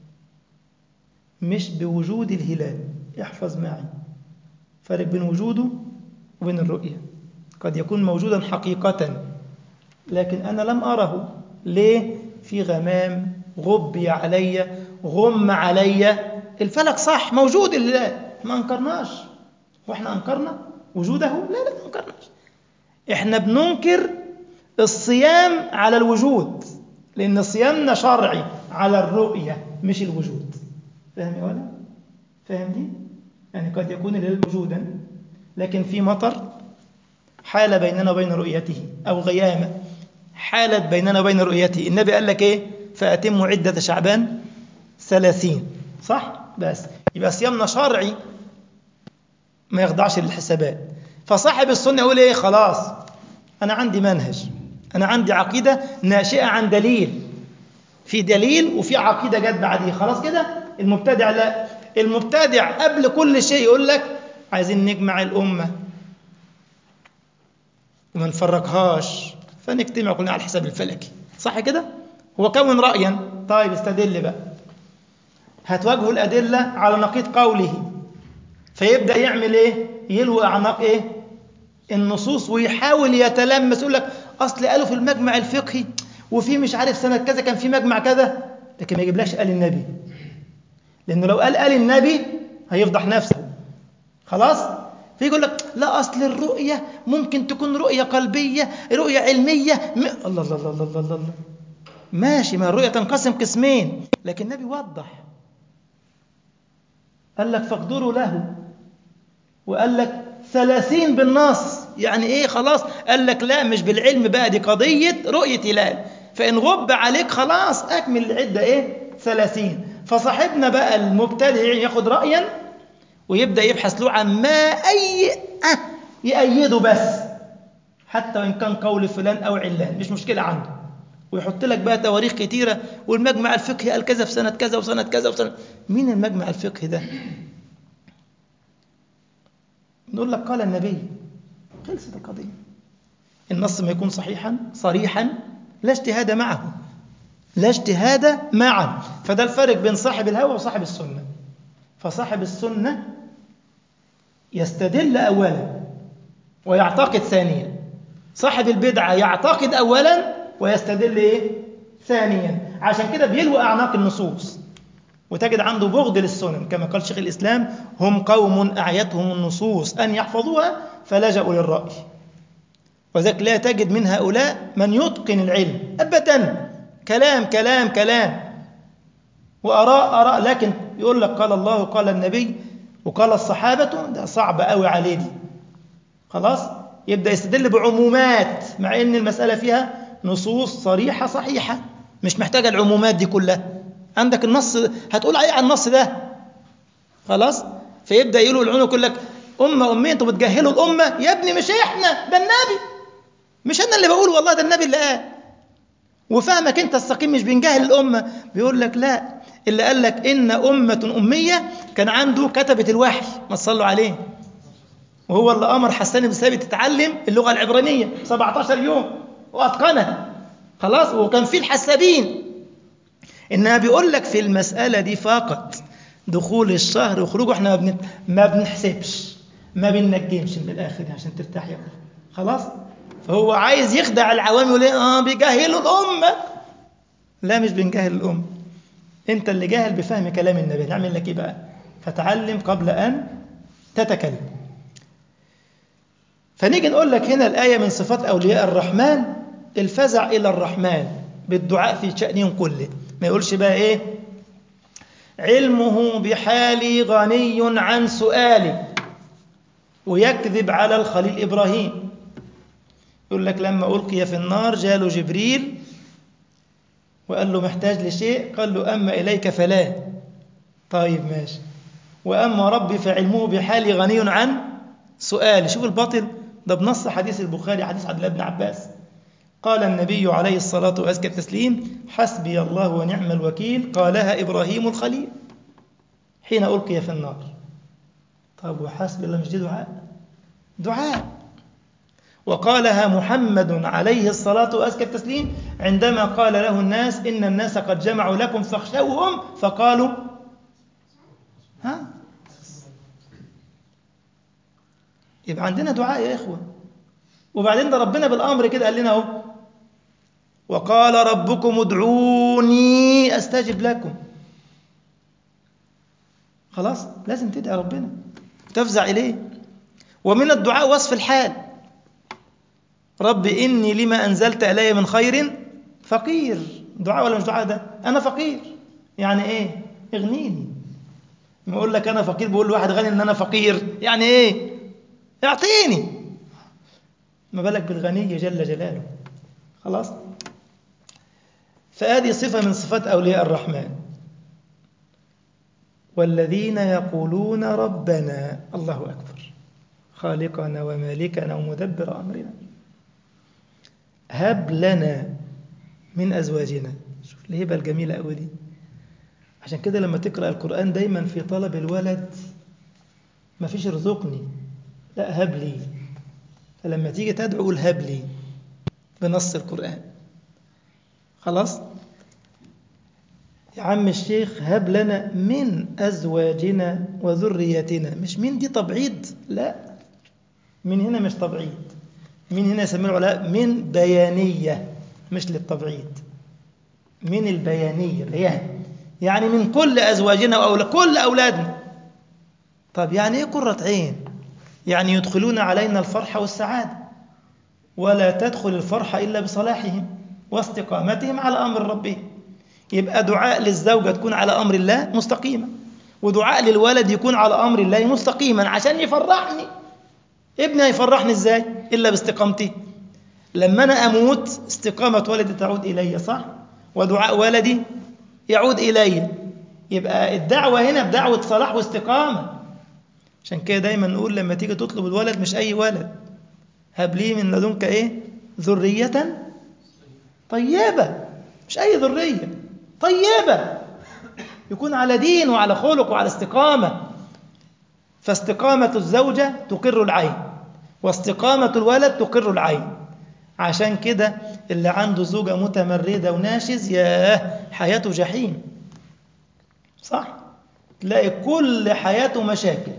Speaker 1: مش بوجود الهلال احفظ معي فرق بين وجوده وبين الرؤية قد يكون موجودا حقيقة لكن أنا لم أره ليه؟ في غمام غبي علي غم علي الفلك صح موجود الهلال ما أنكرناش وإحنا أنكرنا وجوده لا لا ما أنكرناش إحنا بننكر الصيام على الوجود لأن صيامنا شرعي على الرؤية مش الوجود فاهم يا ولا؟ فاهم دي؟ يعني قد يكون الهلال موجودا لكن في مطر حال بيننا وبين رؤيته أو غيامة حالت بيننا وبين رؤيته النبي قال لك إيه فأتموا عدة شعبان ثلاثين صح بس يبقى صيامنا شرعي ما يخضعش للحسابات فصاحب السنة يقول إيه خلاص أنا عندي منهج أنا عندي عقيدة ناشئة عن دليل في دليل وفي عقيدة جت بعديه خلاص كده المبتدع لا المبتدع قبل كل شيء يقول لك عايزين نجمع الأمة وما نفرقهاش فنجتمع كلنا على الحساب الفلكي صح كده هو كون رأيا طيب استدل بقى هتواجهه الأدلة على نقيض قوله فيبدأ يعمل إيه يلوي أعناق إيه النصوص ويحاول يتلمس يقول لك أصل قالوا في المجمع الفقهي وفي مش عارف سنة كذا كان في مجمع كذا لكن ما يجيبلاش قال النبي لأنه لو قال قال النبي هيفضح نفسه خلاص فيقول لك لا أصل الرؤية ممكن تكون رؤية قلبية رؤية علمية م... الله الله الله الله الله, الله. ماشي ما الرؤية تنقسم قسمين لكن النبي وضح قال لك فاقدروا له وقال لك ثلاثين بالنص يعني ايه خلاص قال لك لا مش بالعلم بقى دي قضية رؤية هلال فإن غب عليك خلاص أكمل العدة ايه ثلاثين فصاحبنا بقى المبتدئ ياخد رأيا ويبدأ يبحث له عن ما أي أه يأيده بس حتى وإن كان قول فلان أو علان مش مشكلة عنده ويحط لك بقى تواريخ كتيرة والمجمع الفقهي قال كذا في سنة كذا وسنة كذا وسنة مين المجمع الفقهي ده؟ نقول لك قال النبي خلصت القضية النص ما يكون صحيحا صريحا لا اجتهاد معه لا اجتهاد معه فده الفرق بين صاحب الهوى وصاحب السنة فصاحب السنة يستدل أولا ويعتقد ثانيا صاحب البدعة يعتقد أولا ويستدل إيه؟ ثانيا عشان كده بيلوي أعناق النصوص وتجد عنده بغض للسنن كما قال شيخ الإسلام هم قوم أعيتهم النصوص أن يحفظوها فلجأوا للرأي وذلك لا تجد من هؤلاء من يتقن العلم أبدا كلام كلام كلام وأراء أراء لكن يقول لك قال الله وقال النبي وقال الصحابة ده صعب قوي عليه دي خلاص يبدأ يستدل بعمومات مع أن المسألة فيها نصوص صريحة صحيحة مش محتاجة العمومات دي كلها عندك النص هتقول ايه على النص ده خلاص فيبدأ يقولوا العنق يقول لك أمة أمية أنتوا بتجهلوا الأمة يا ابني مش إحنا ده النبي مش أنا اللي بقول والله ده النبي اللي قال وفهمك أنت السقيم مش بنجهل الأمة بيقول لك لا اللي قال لك إن أمة أمية كان عنده كتبة الوحي ما تصلوا عليه وهو اللي أمر حسان بن ثابت تتعلم اللغة العبرانية 17 يوم وأتقنها خلاص وكان في الحسابين إنها بيقول لك في المسألة دي فقط دخول الشهر وخروجه احنا ما, بن... ما بنحسبش ما بننجمش من الآخر عشان ترتاح يا أخي خلاص فهو عايز يخدع العوام يقول اه بيجهلوا الأمة لا مش بنجهل الأمة أنت اللي جاهل بفهم كلام النبي نعمل لك إيه بقى فتعلم قبل أن تتكلم فنيجي نقول لك هنا الآية من صفات أولياء الرحمن الفزع إلى الرحمن بالدعاء في شأنهم كله ما يقولش بقى إيه علمه بحالي غني عن سؤالي ويكذب على الخليل إبراهيم يقول لك لما ألقي في النار جاله جبريل وقال له محتاج لشيء قال له أما إليك فلا طيب ماشي وأما ربي فعلمه بحالي غني عن سؤالي شوف الباطل ده بنص حديث البخاري حديث عبد الله بن عباس قال النبي عليه الصلاة وأزكى التسليم حسبي الله ونعم الوكيل قالها إبراهيم الخليل حين ألقي في النار طب وحسبي الله مش دي دعاء دعاء وقالها محمد عليه الصلاة وأزكى التسليم عندما قال له الناس إن الناس قد جمعوا لكم فاخشوهم فقالوا ها يبقى عندنا دعاء يا إخوة وبعدين ده ربنا بالأمر كده قال لنا اهو وقال ربكم ادعوني أستجب لكم خلاص لازم تدعي ربنا تفزع إليه ومن الدعاء وصف الحال رب إني لما أنزلت إلي من خير فقير دعاء ولا مش دعاء ده أنا فقير يعني إيه اغنيني ما أقول لك أنا فقير بقول لواحد غني إن أنا فقير يعني إيه اعطيني ما بالك بالغني جل جلاله خلاص فهذه صفة من صفات أولياء الرحمن والذين يقولون ربنا الله أكبر خالقنا ومالكنا ومدبر أمرنا هب لنا من أزواجنا شوف الهبة الجميلة أوي دي عشان كده لما تقرأ القرآن دايما في طلب الولد ما فيش ارزقني لا هب لي فلما تيجي تدعو قول هب لي بنص القرآن خلاص يا عم الشيخ هب لنا من أزواجنا وذريتنا مش من دي تبعيض لا من هنا مش تبعيض من هنا يسميه العلماء من بيانية مش للتبعيض من البيانية بيان يعني من كل أزواجنا وأولاد كل أولادنا طب يعني إيه قرة عين يعني يدخلون علينا الفرح والسعادة ولا تدخل الفرح إلا بصلاحهم واستقامتهم على أمر ربهم يبقى دعاء للزوجة تكون على أمر الله مستقيمة ودعاء للولد يكون على أمر الله مستقيما عشان يفرحني ابني هيفرحني ازاي إلا باستقامتي لما أنا أموت استقامة ولدي تعود إلي صح ودعاء ولدي يعود إلي يبقى الدعوة هنا بدعوة صلاح واستقامة عشان كده دايما نقول لما تيجي تطلب الولد مش أي ولد هب لي من لدنك إيه ذرية طيبة مش أي ذرية طيبة يكون على دين وعلى خلق وعلى استقامة فاستقامة الزوجة تقر العين واستقامة الولد تقر العين عشان كده اللي عنده زوجة متمردة وناشز ياه حياته جحيم صح تلاقي كل حياته مشاكل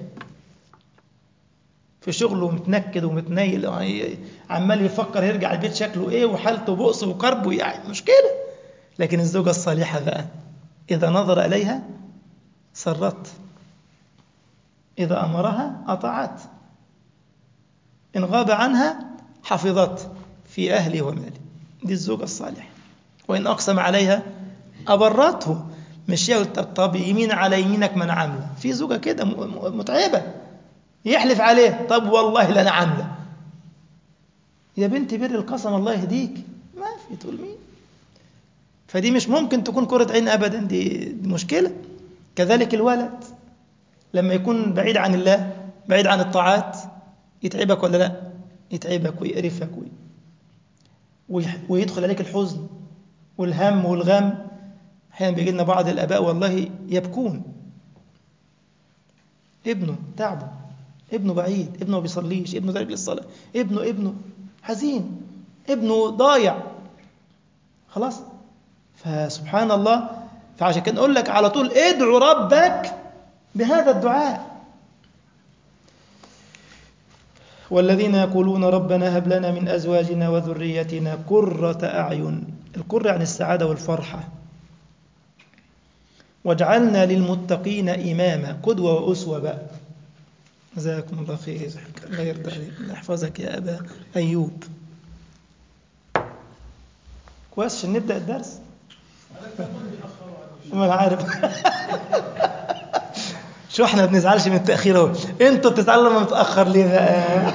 Speaker 1: في شغله متنكد ومتنيل عمال يفكر يرجع البيت شكله ايه وحالته بؤس وكرب يعني مشكلة لكن الزوجة الصالحة بقى إذا نظر إليها سرت إذا أمرها أطاعت إن غاب عنها حفظت في أهله وماله دي الزوجة الصالحة وإن أقسم عليها أبرته مش يقول طب يمين على يمينك ما أنا عاملة في زوجة كده متعبة يحلف عليه طب والله لا أنا عاملة يا بنتي بر القسم الله يهديك ما في تقول مين فدي مش ممكن تكون كرة عين أبدا دي, دي مشكلة كذلك الولد لما يكون بعيد عن الله بعيد عن الطاعات يتعبك ولا لا يتعبك ويقرفك وي... ويدخل عليك الحزن والهم والغم احيانا بيجي لنا بعض الاباء والله يبكون ابنه تعبه ابنه بعيد ابنه ما بيصليش ابنه تارك للصلاه ابنه ابنه حزين ابنه ضايع خلاص فسبحان الله فعشان كده نقول لك على طول ادعو ربك بهذا الدعاء والذين يقولون ربنا هب لنا من أزواجنا وذريتنا قرة أعين القرة عن السعادة والفرحة واجعلنا للمتقين إماما قدوة وأسوة بقى جزاكم الله خير الله يرضى عليك يحفظك يا أبا أيوب كويس عشان نبدأ الدرس ما أنا عارف شو احنا ما بنزعلش من التأخير اهو انتوا بتزعلوا لما متأخر ليه بقى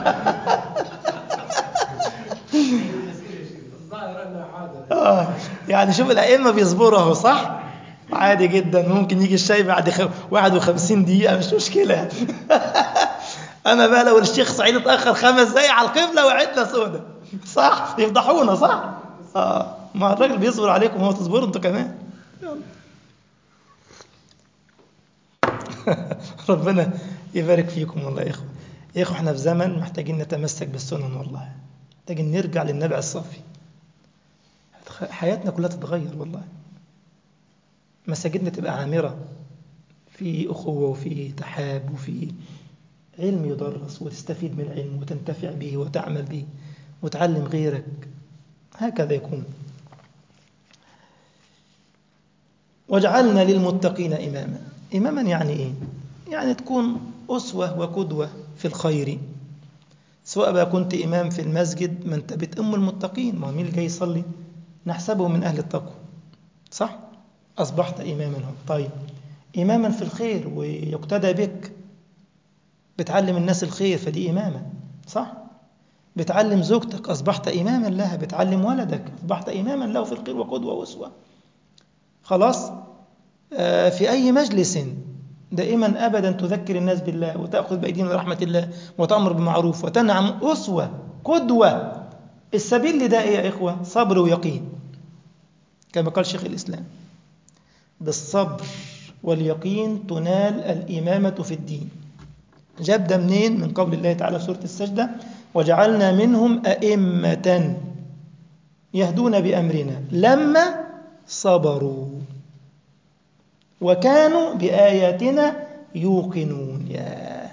Speaker 1: آه يعني شوف الأئمة بيصبروا اهو صح عادي جدا ممكن يجي الشاي بعد خ... 51 دقيقة مش مشكلة أنا بقى لو الشيخ سعيد اتأخر خمس دقايق على القبلة وعدنا سودة صح يفضحونا صح آه ما الراجل بيصبر عليكم هو تصبروا انتوا كمان يلا ربنا يبارك فيكم والله يا إخوة يا إخوة احنا في زمن محتاجين نتمسك بالسنن والله محتاجين نرجع للنبع الصافي حياتنا كلها تتغير والله مساجدنا تبقى عامرة في أخوة وفي تحاب وفي علم يدرس وتستفيد من العلم وتنتفع به وتعمل به وتعلم غيرك هكذا يكون وجعلنا للمتقين إماما إماما يعني إيه؟ يعني تكون أسوة وقدوة في الخير سواء بقى كنت إمام في المسجد ما أنت بتأم المتقين ما مين اللي جاي يصلي نحسبه من أهل التقوى صح؟ أصبحت إماما هم. طيب إماما في الخير ويقتدى بك بتعلم الناس الخير فدي إمامة صح؟ بتعلم زوجتك أصبحت إماما لها بتعلم ولدك أصبحت إماما له في الخير وقدوة وأسوة خلاص آه في أي مجلس دائما أبدا تذكر الناس بالله وتأخذ بأيديهم رحمة الله وتأمر بالمعروف وتنهى عن أسوة قدوة السبيل لده إيه يا إخوة صبر ويقين كما قال شيخ الإسلام بالصبر واليقين تنال الإمامة في الدين جاب ده منين من قول الله تعالى في سورة السجدة وجعلنا منهم أئمة يهدون بأمرنا لما صبروا وكانوا بآياتنا يوقنون يا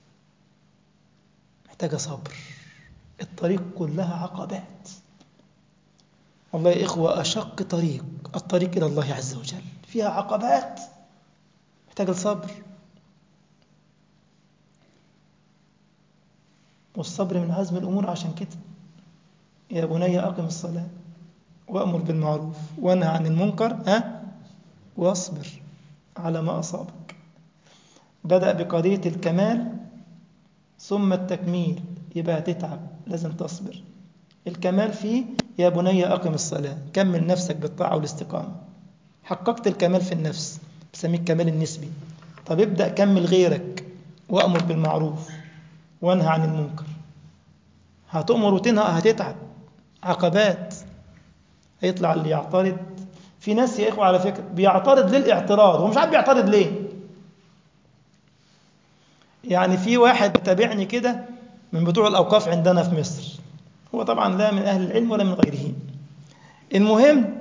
Speaker 1: محتاجة صبر الطريق كلها عقبات والله يا إخوة أشق طريق الطريق إلى الله عز وجل فيها عقبات محتاج الصبر والصبر من عزم الأمور عشان كده يا بني أقم الصلاة وأمر بالمعروف وانهى عن المنكر ها واصبر على ما أصابك بدأ بقضية الكمال ثم التكميل يبقى تتعب لازم تصبر الكمال فيه يا بني أقم الصلاة كمل نفسك بالطاعة والاستقامة حققت الكمال في النفس بسميه الكمال النسبي طب ابدأ كمل غيرك وأمر بالمعروف وانهى عن المنكر هتؤمر وتنهى هتتعب عقبات هيطلع اللي يعترض في ناس يا إخوة على فكرة بيعترض للاعتراض هو مش عارف بيعترض ليه يعني في واحد تابعني كده من بتوع الأوقاف عندنا في مصر هو طبعا لا من أهل العلم ولا من غيره المهم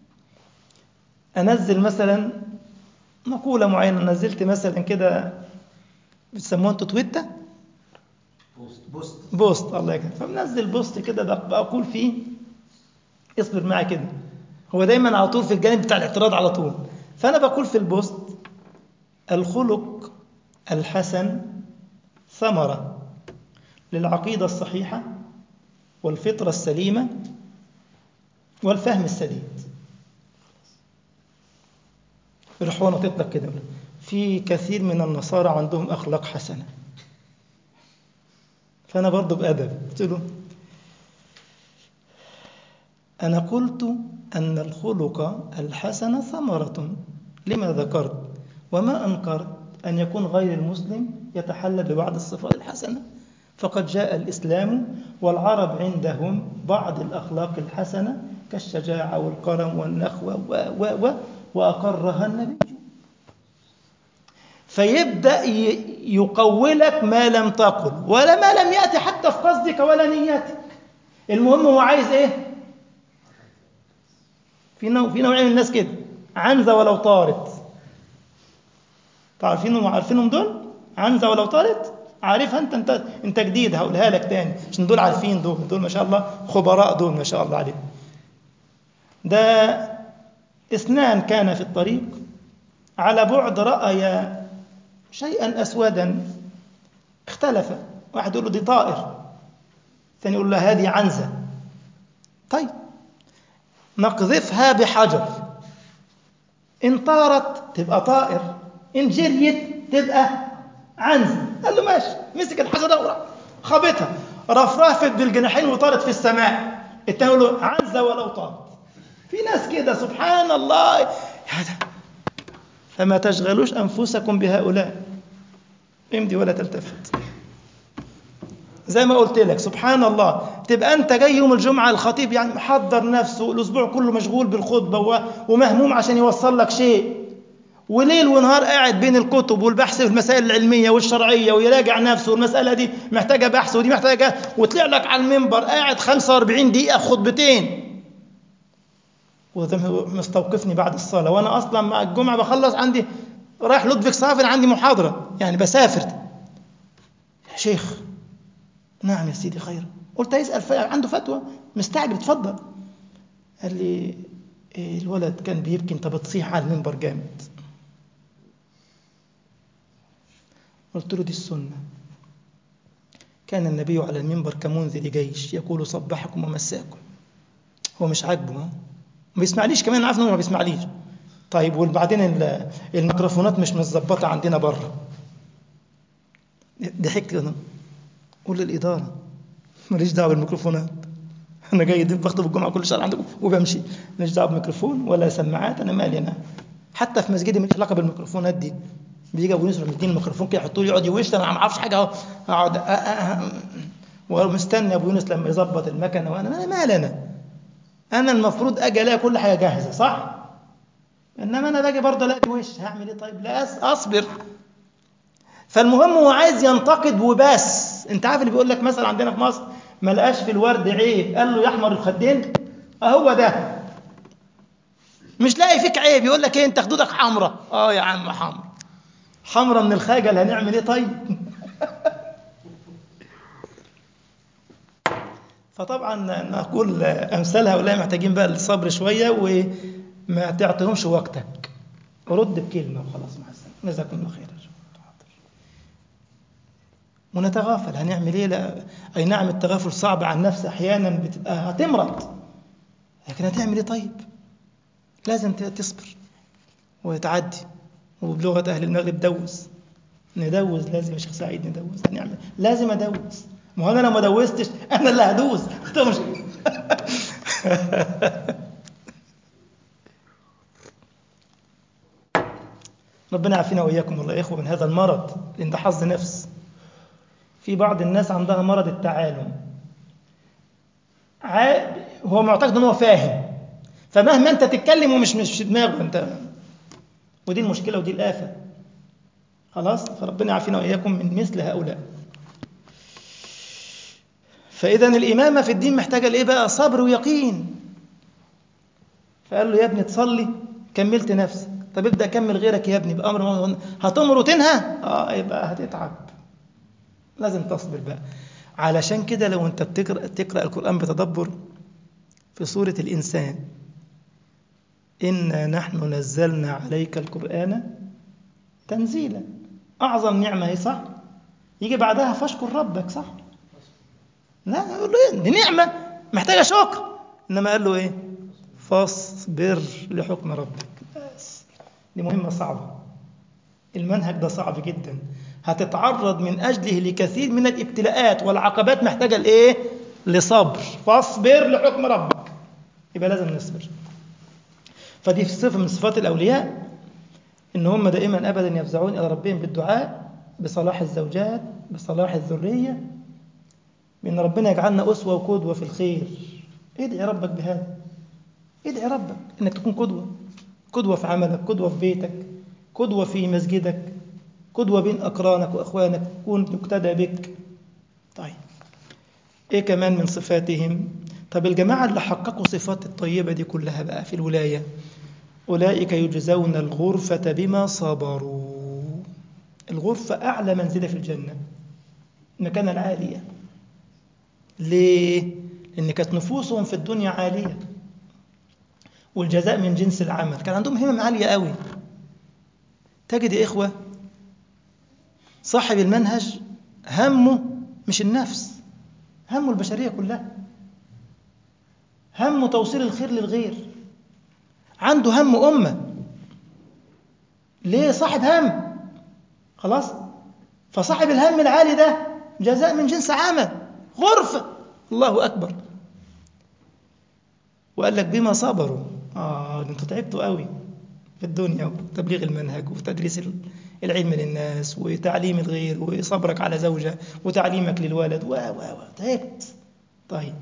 Speaker 1: أنزل مثلا مقولة معينة نزلت مثلا كده بتسموها انتوا تويتة
Speaker 2: بوست بوست
Speaker 1: بوست الله يكرمك فبنزل بوست كده بق- بقول فيه اصبر معي كده هو دايما على طول في الجانب بتاع الاعتراض على طول فأنا بقول في البوست الخلق الحسن ثمرة للعقيدة الصحيحة والفطرة السليمة والفهم السديد يروح وانا تطلق كده في كثير من النصارى عندهم أخلاق حسنة فأنا برضو بأدب قلت له أنا قلت أن الخلق الحسن ثمرة لما ذكرت وما أنكرت أن يكون غير المسلم يتحلى ببعض الصفات الحسنة فقد جاء الإسلام والعرب عندهم بعض الأخلاق الحسنة كالشجاعة والكرم والنخوة و و و وأقرها النبي فيبدأ ي- يقولك ما لم تقل ولا ما لم يأتي حتى في قصدك ولا نيتك المهم هو عايز ايه في نوع في نوعين من الناس كده عنزة ولو طارت تعرفينهم عارفينهم دول عنزة ولو طارت عارفها انت انت انت جديد هقولها لك تاني عشان دول عارفين دول دول ما شاء الله خبراء دول ما شاء الله عليهم ده اثنان كان في الطريق على بعد رأيا شيئا أسودا اختلف واحد يقول له دي طائر ثاني يقول له هذه عنزة طيب نقذفها بحجر إن طارت تبقى طائر إن جريت تبقى عنزة قال له ماشي مسك الحجر ده وراح خبطها رفرفت بالجناحين وطارت في السماء التاني يقول له عنزة ولو طارت في ناس كده سبحان الله هذا فما تشغلوش أنفسكم بهؤلاء امضي ولا تلتفت زي ما قلت لك سبحان الله تبقى أنت جاي يوم الجمعة الخطيب يعني محضر نفسه الأسبوع كله مشغول بالخطبة و- ومهموم عشان يوصل لك شيء وليل ونهار قاعد بين الكتب والبحث في المسائل العلمية والشرعية ويراجع نفسه والمسألة دي محتاجة بحث ودي محتاجة وطلع لك على المنبر قاعد 45 دقيقة في خطبتين وده مستوقفني بعد الصلاة وأنا أصلا مع الجمعة بخلص عندي رايح لودفيك سافر عندي محاضرة يعني بسافر يا شيخ نعم يا سيدي خير قلت يسأل ف- عنده فتوى مستعجل اتفضل قال لي إيه الولد كان بيبكي انت بتصيح على المنبر جامد قلت له دي السنة كان النبي على المنبر كمنذر جيش يقول صبحكم ومساكم هو مش عاجبه ها؟ ما بيسمعليش كمان عارف انه ما بيسمعليش طيب وبعدين ال- الميكروفونات مش متظبطه عندنا بره ضحكت كده قول للاداره ماليش دعوه بالميكروفونات انا جاي دي بخطب الجمعه كل شهر عندكم وبمشي ماليش دعوه بميكروفون ولا سماعات انا مالي انا حتى في مسجدي ماليش علاقه بالميكروفونات دي بيجي ابو يوسف مديني الميكروفون كده يحطوا لي يقعد يوش انا ما اعرفش حاجه اهو اقعد أ- أ- أ- ومستني ابو يونس لما يظبط المكنه وانا انا مالي انا انا المفروض اجي الاقي كل حاجه جاهزه صح انما انا باجي برضه الاقي وش هعمل ايه طيب لا أس- اصبر فالمهم هو عايز ينتقد وبس انت عارف اللي بيقول لك مثلا عندنا في مصر ما لقاش في الورد عيب قال له يحمر الخدين اهو ده مش لاقي فيك عيب يقول لك ايه انت خدودك حمراء اه يا عم حمرا حمرا من الخجل هنعمل ايه طيب فطبعا نقول امثال هؤلاء محتاجين بقى الصبر شويه وما تعطيهمش وقتك رد بكلمه وخلاص مع السلامه جزاكم الله خير ونتغافل هنعمل ايه لا اي نعم التغافل صعب عن النفس احيانا بتبقى هتمرض لكن هتعمل ايه طيب لازم تصبر وتعدي وبلغه اهل المغرب دوز ندوز لازم يا شيخ سعيد ندوز هنعمل لازم ادوز ما هو انا لو ما دوزتش انا اللي هدوز مش ربنا يعافينا واياكم والله يا اخوه من هذا المرض لان ده حظ نفس في بعض الناس عندها مرض التعالم ع- هو معتقد ان هو فاهم فمهما انت تتكلم ومش مش في دماغه انت ودي المشكله ودي الافه خلاص فربنا يعافينا واياكم من مثل هؤلاء فاذا الامامه في الدين محتاجه لايه بقى صبر ويقين فقال له يا ابني تصلي كملت نفسك طب ابدا كمل غيرك يا ابني بامر هتمر وتنهى اه يبقى هتتعب لازم تصبر بقى علشان كده لو انت بتقرا تقرا القران بتدبر في سوره الانسان انا نحن نزلنا عليك القران تنزيلا اعظم نعمه هي صح يجي بعدها فاشكر ربك صح لا يقول له ايه دي نعمه محتاجه شكر انما قال له ايه فاصبر لحكم ربك بس دي مهمه صعبه المنهج ده صعب جدا هتتعرض من اجله لكثير من الابتلاءات والعقبات محتاجه لايه لصبر فاصبر لحكم ربك يبقى لازم نصبر فدي صفه من صفات الاولياء ان هم دائما ابدا يفزعون الى ربهم بالدعاء بصلاح الزوجات بصلاح الذريه بان ربنا يجعلنا اسوه وقدوه في الخير ادعي ربك بهذا ادعي ربك انك تكون قدوه قدوه في عملك قدوه في بيتك قدوه في مسجدك قدوه بين اقرانك واخوانك تكون يقتدى بك طيب ايه كمان من صفاتهم طب الجماعه اللي حققوا صفات الطيبه دي كلها بقى في الولايه أولئك يجزون الغرفة بما صبروا الغرفة أعلى منزلة في الجنة المكانة العالية ليه؟ لأن كانت نفوسهم في الدنيا عالية والجزاء من جنس العمل كان عندهم همم عالية قوي تجد يا إخوة صاحب المنهج همه مش النفس همه البشرية كلها همه توصيل الخير للغير عنده هم أمة ليه صاحب هم خلاص فصاحب الهم العالي ده جزاء من جنس عمل غرفة الله أكبر وقال لك بما صبروا آه انتوا تعبتوا قوي في الدنيا وتبليغ المنهج وتدريس العلم للناس وتعليم الغير وصبرك على زوجة وتعليمك للولد و و و تعبت طيب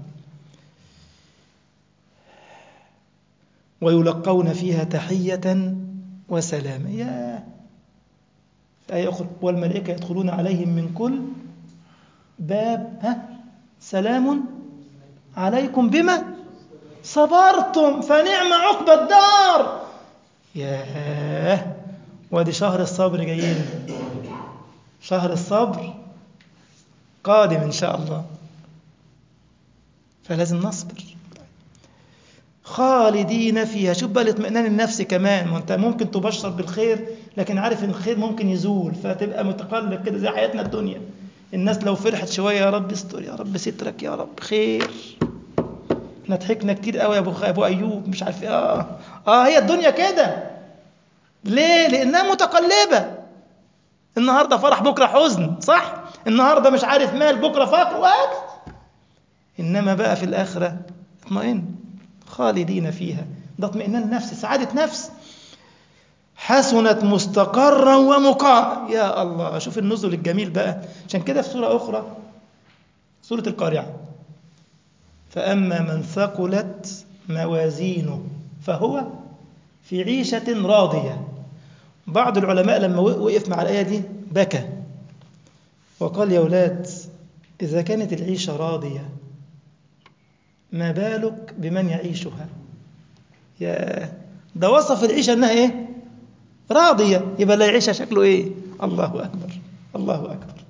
Speaker 1: ويلقون فيها تحية وسلاما يا في آية أخرى والملائكة يدخلون عليهم من كل باب ها سلام عليكم بما صبرتم فنعم عقبى الدار ياه وادي شهر الصبر جايين شهر الصبر قادم إن شاء الله فلازم نصبر خالدين فيها شوف بقى الاطمئنان النفسي كمان ما انت ممكن تبشر بالخير لكن عارف ان الخير ممكن يزول فتبقى متقلب كده زي حياتنا الدنيا الناس لو فرحت شويه يا رب استر يا رب سترك يا رب خير احنا ضحكنا كتير قوي يا ابو ابو ايوب مش عارف ايه اه اه هي الدنيا كده ليه لانها متقلبه النهارده فرح بكره حزن صح النهارده مش عارف مال بكره فقر وهكذا انما بقى في الاخره اطمئن خالدين فيها ده اطمئنان نفس سعادة نفس حسنت مستقرا ومقاما يا الله شوف النزل الجميل بقى عشان كده في سورة أخرى سورة القارعة فأما من ثقلت موازينه فهو في عيشة راضية بعض العلماء لما وقف مع الآية دي بكى وقال يا أولاد إذا كانت العيشة راضية ما بالك بمن يعيشها يا ده وصف العيشة أنها إيه راضية يبقى لا يعيشها شكله إيه الله أكبر الله أكبر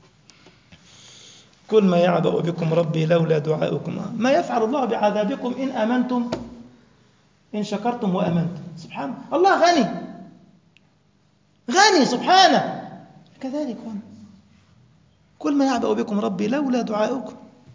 Speaker 1: كل ما يعبأ بكم ربي لولا دعاؤكم ما يفعل الله بعذابكم إن آمنتم إن شكرتم وأمنتم سبحانه الله غني غني سبحانه كذلك هنا كل ما يعبأ بكم ربي لولا دعاؤكم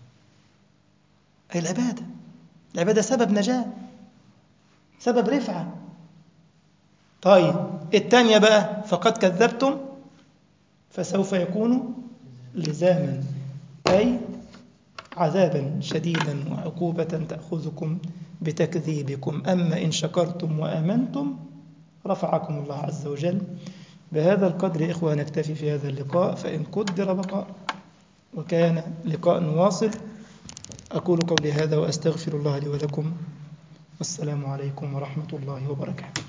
Speaker 1: أي العبادة العبادة سبب نجاة سبب رفعة طيب الثانية بقى فقد كذبتم فسوف يكون لزاما أي عذابا شديدا وعقوبة تأخذكم بتكذيبكم أما إن شكرتم وآمنتم رفعكم الله عز وجل بهذا القدر إخوة نكتفي في هذا اللقاء فإن قدر بقاء وكان لقاء واصل أقول قولي هذا وأستغفر الله لي ولكم والسلام عليكم ورحمة الله وبركاته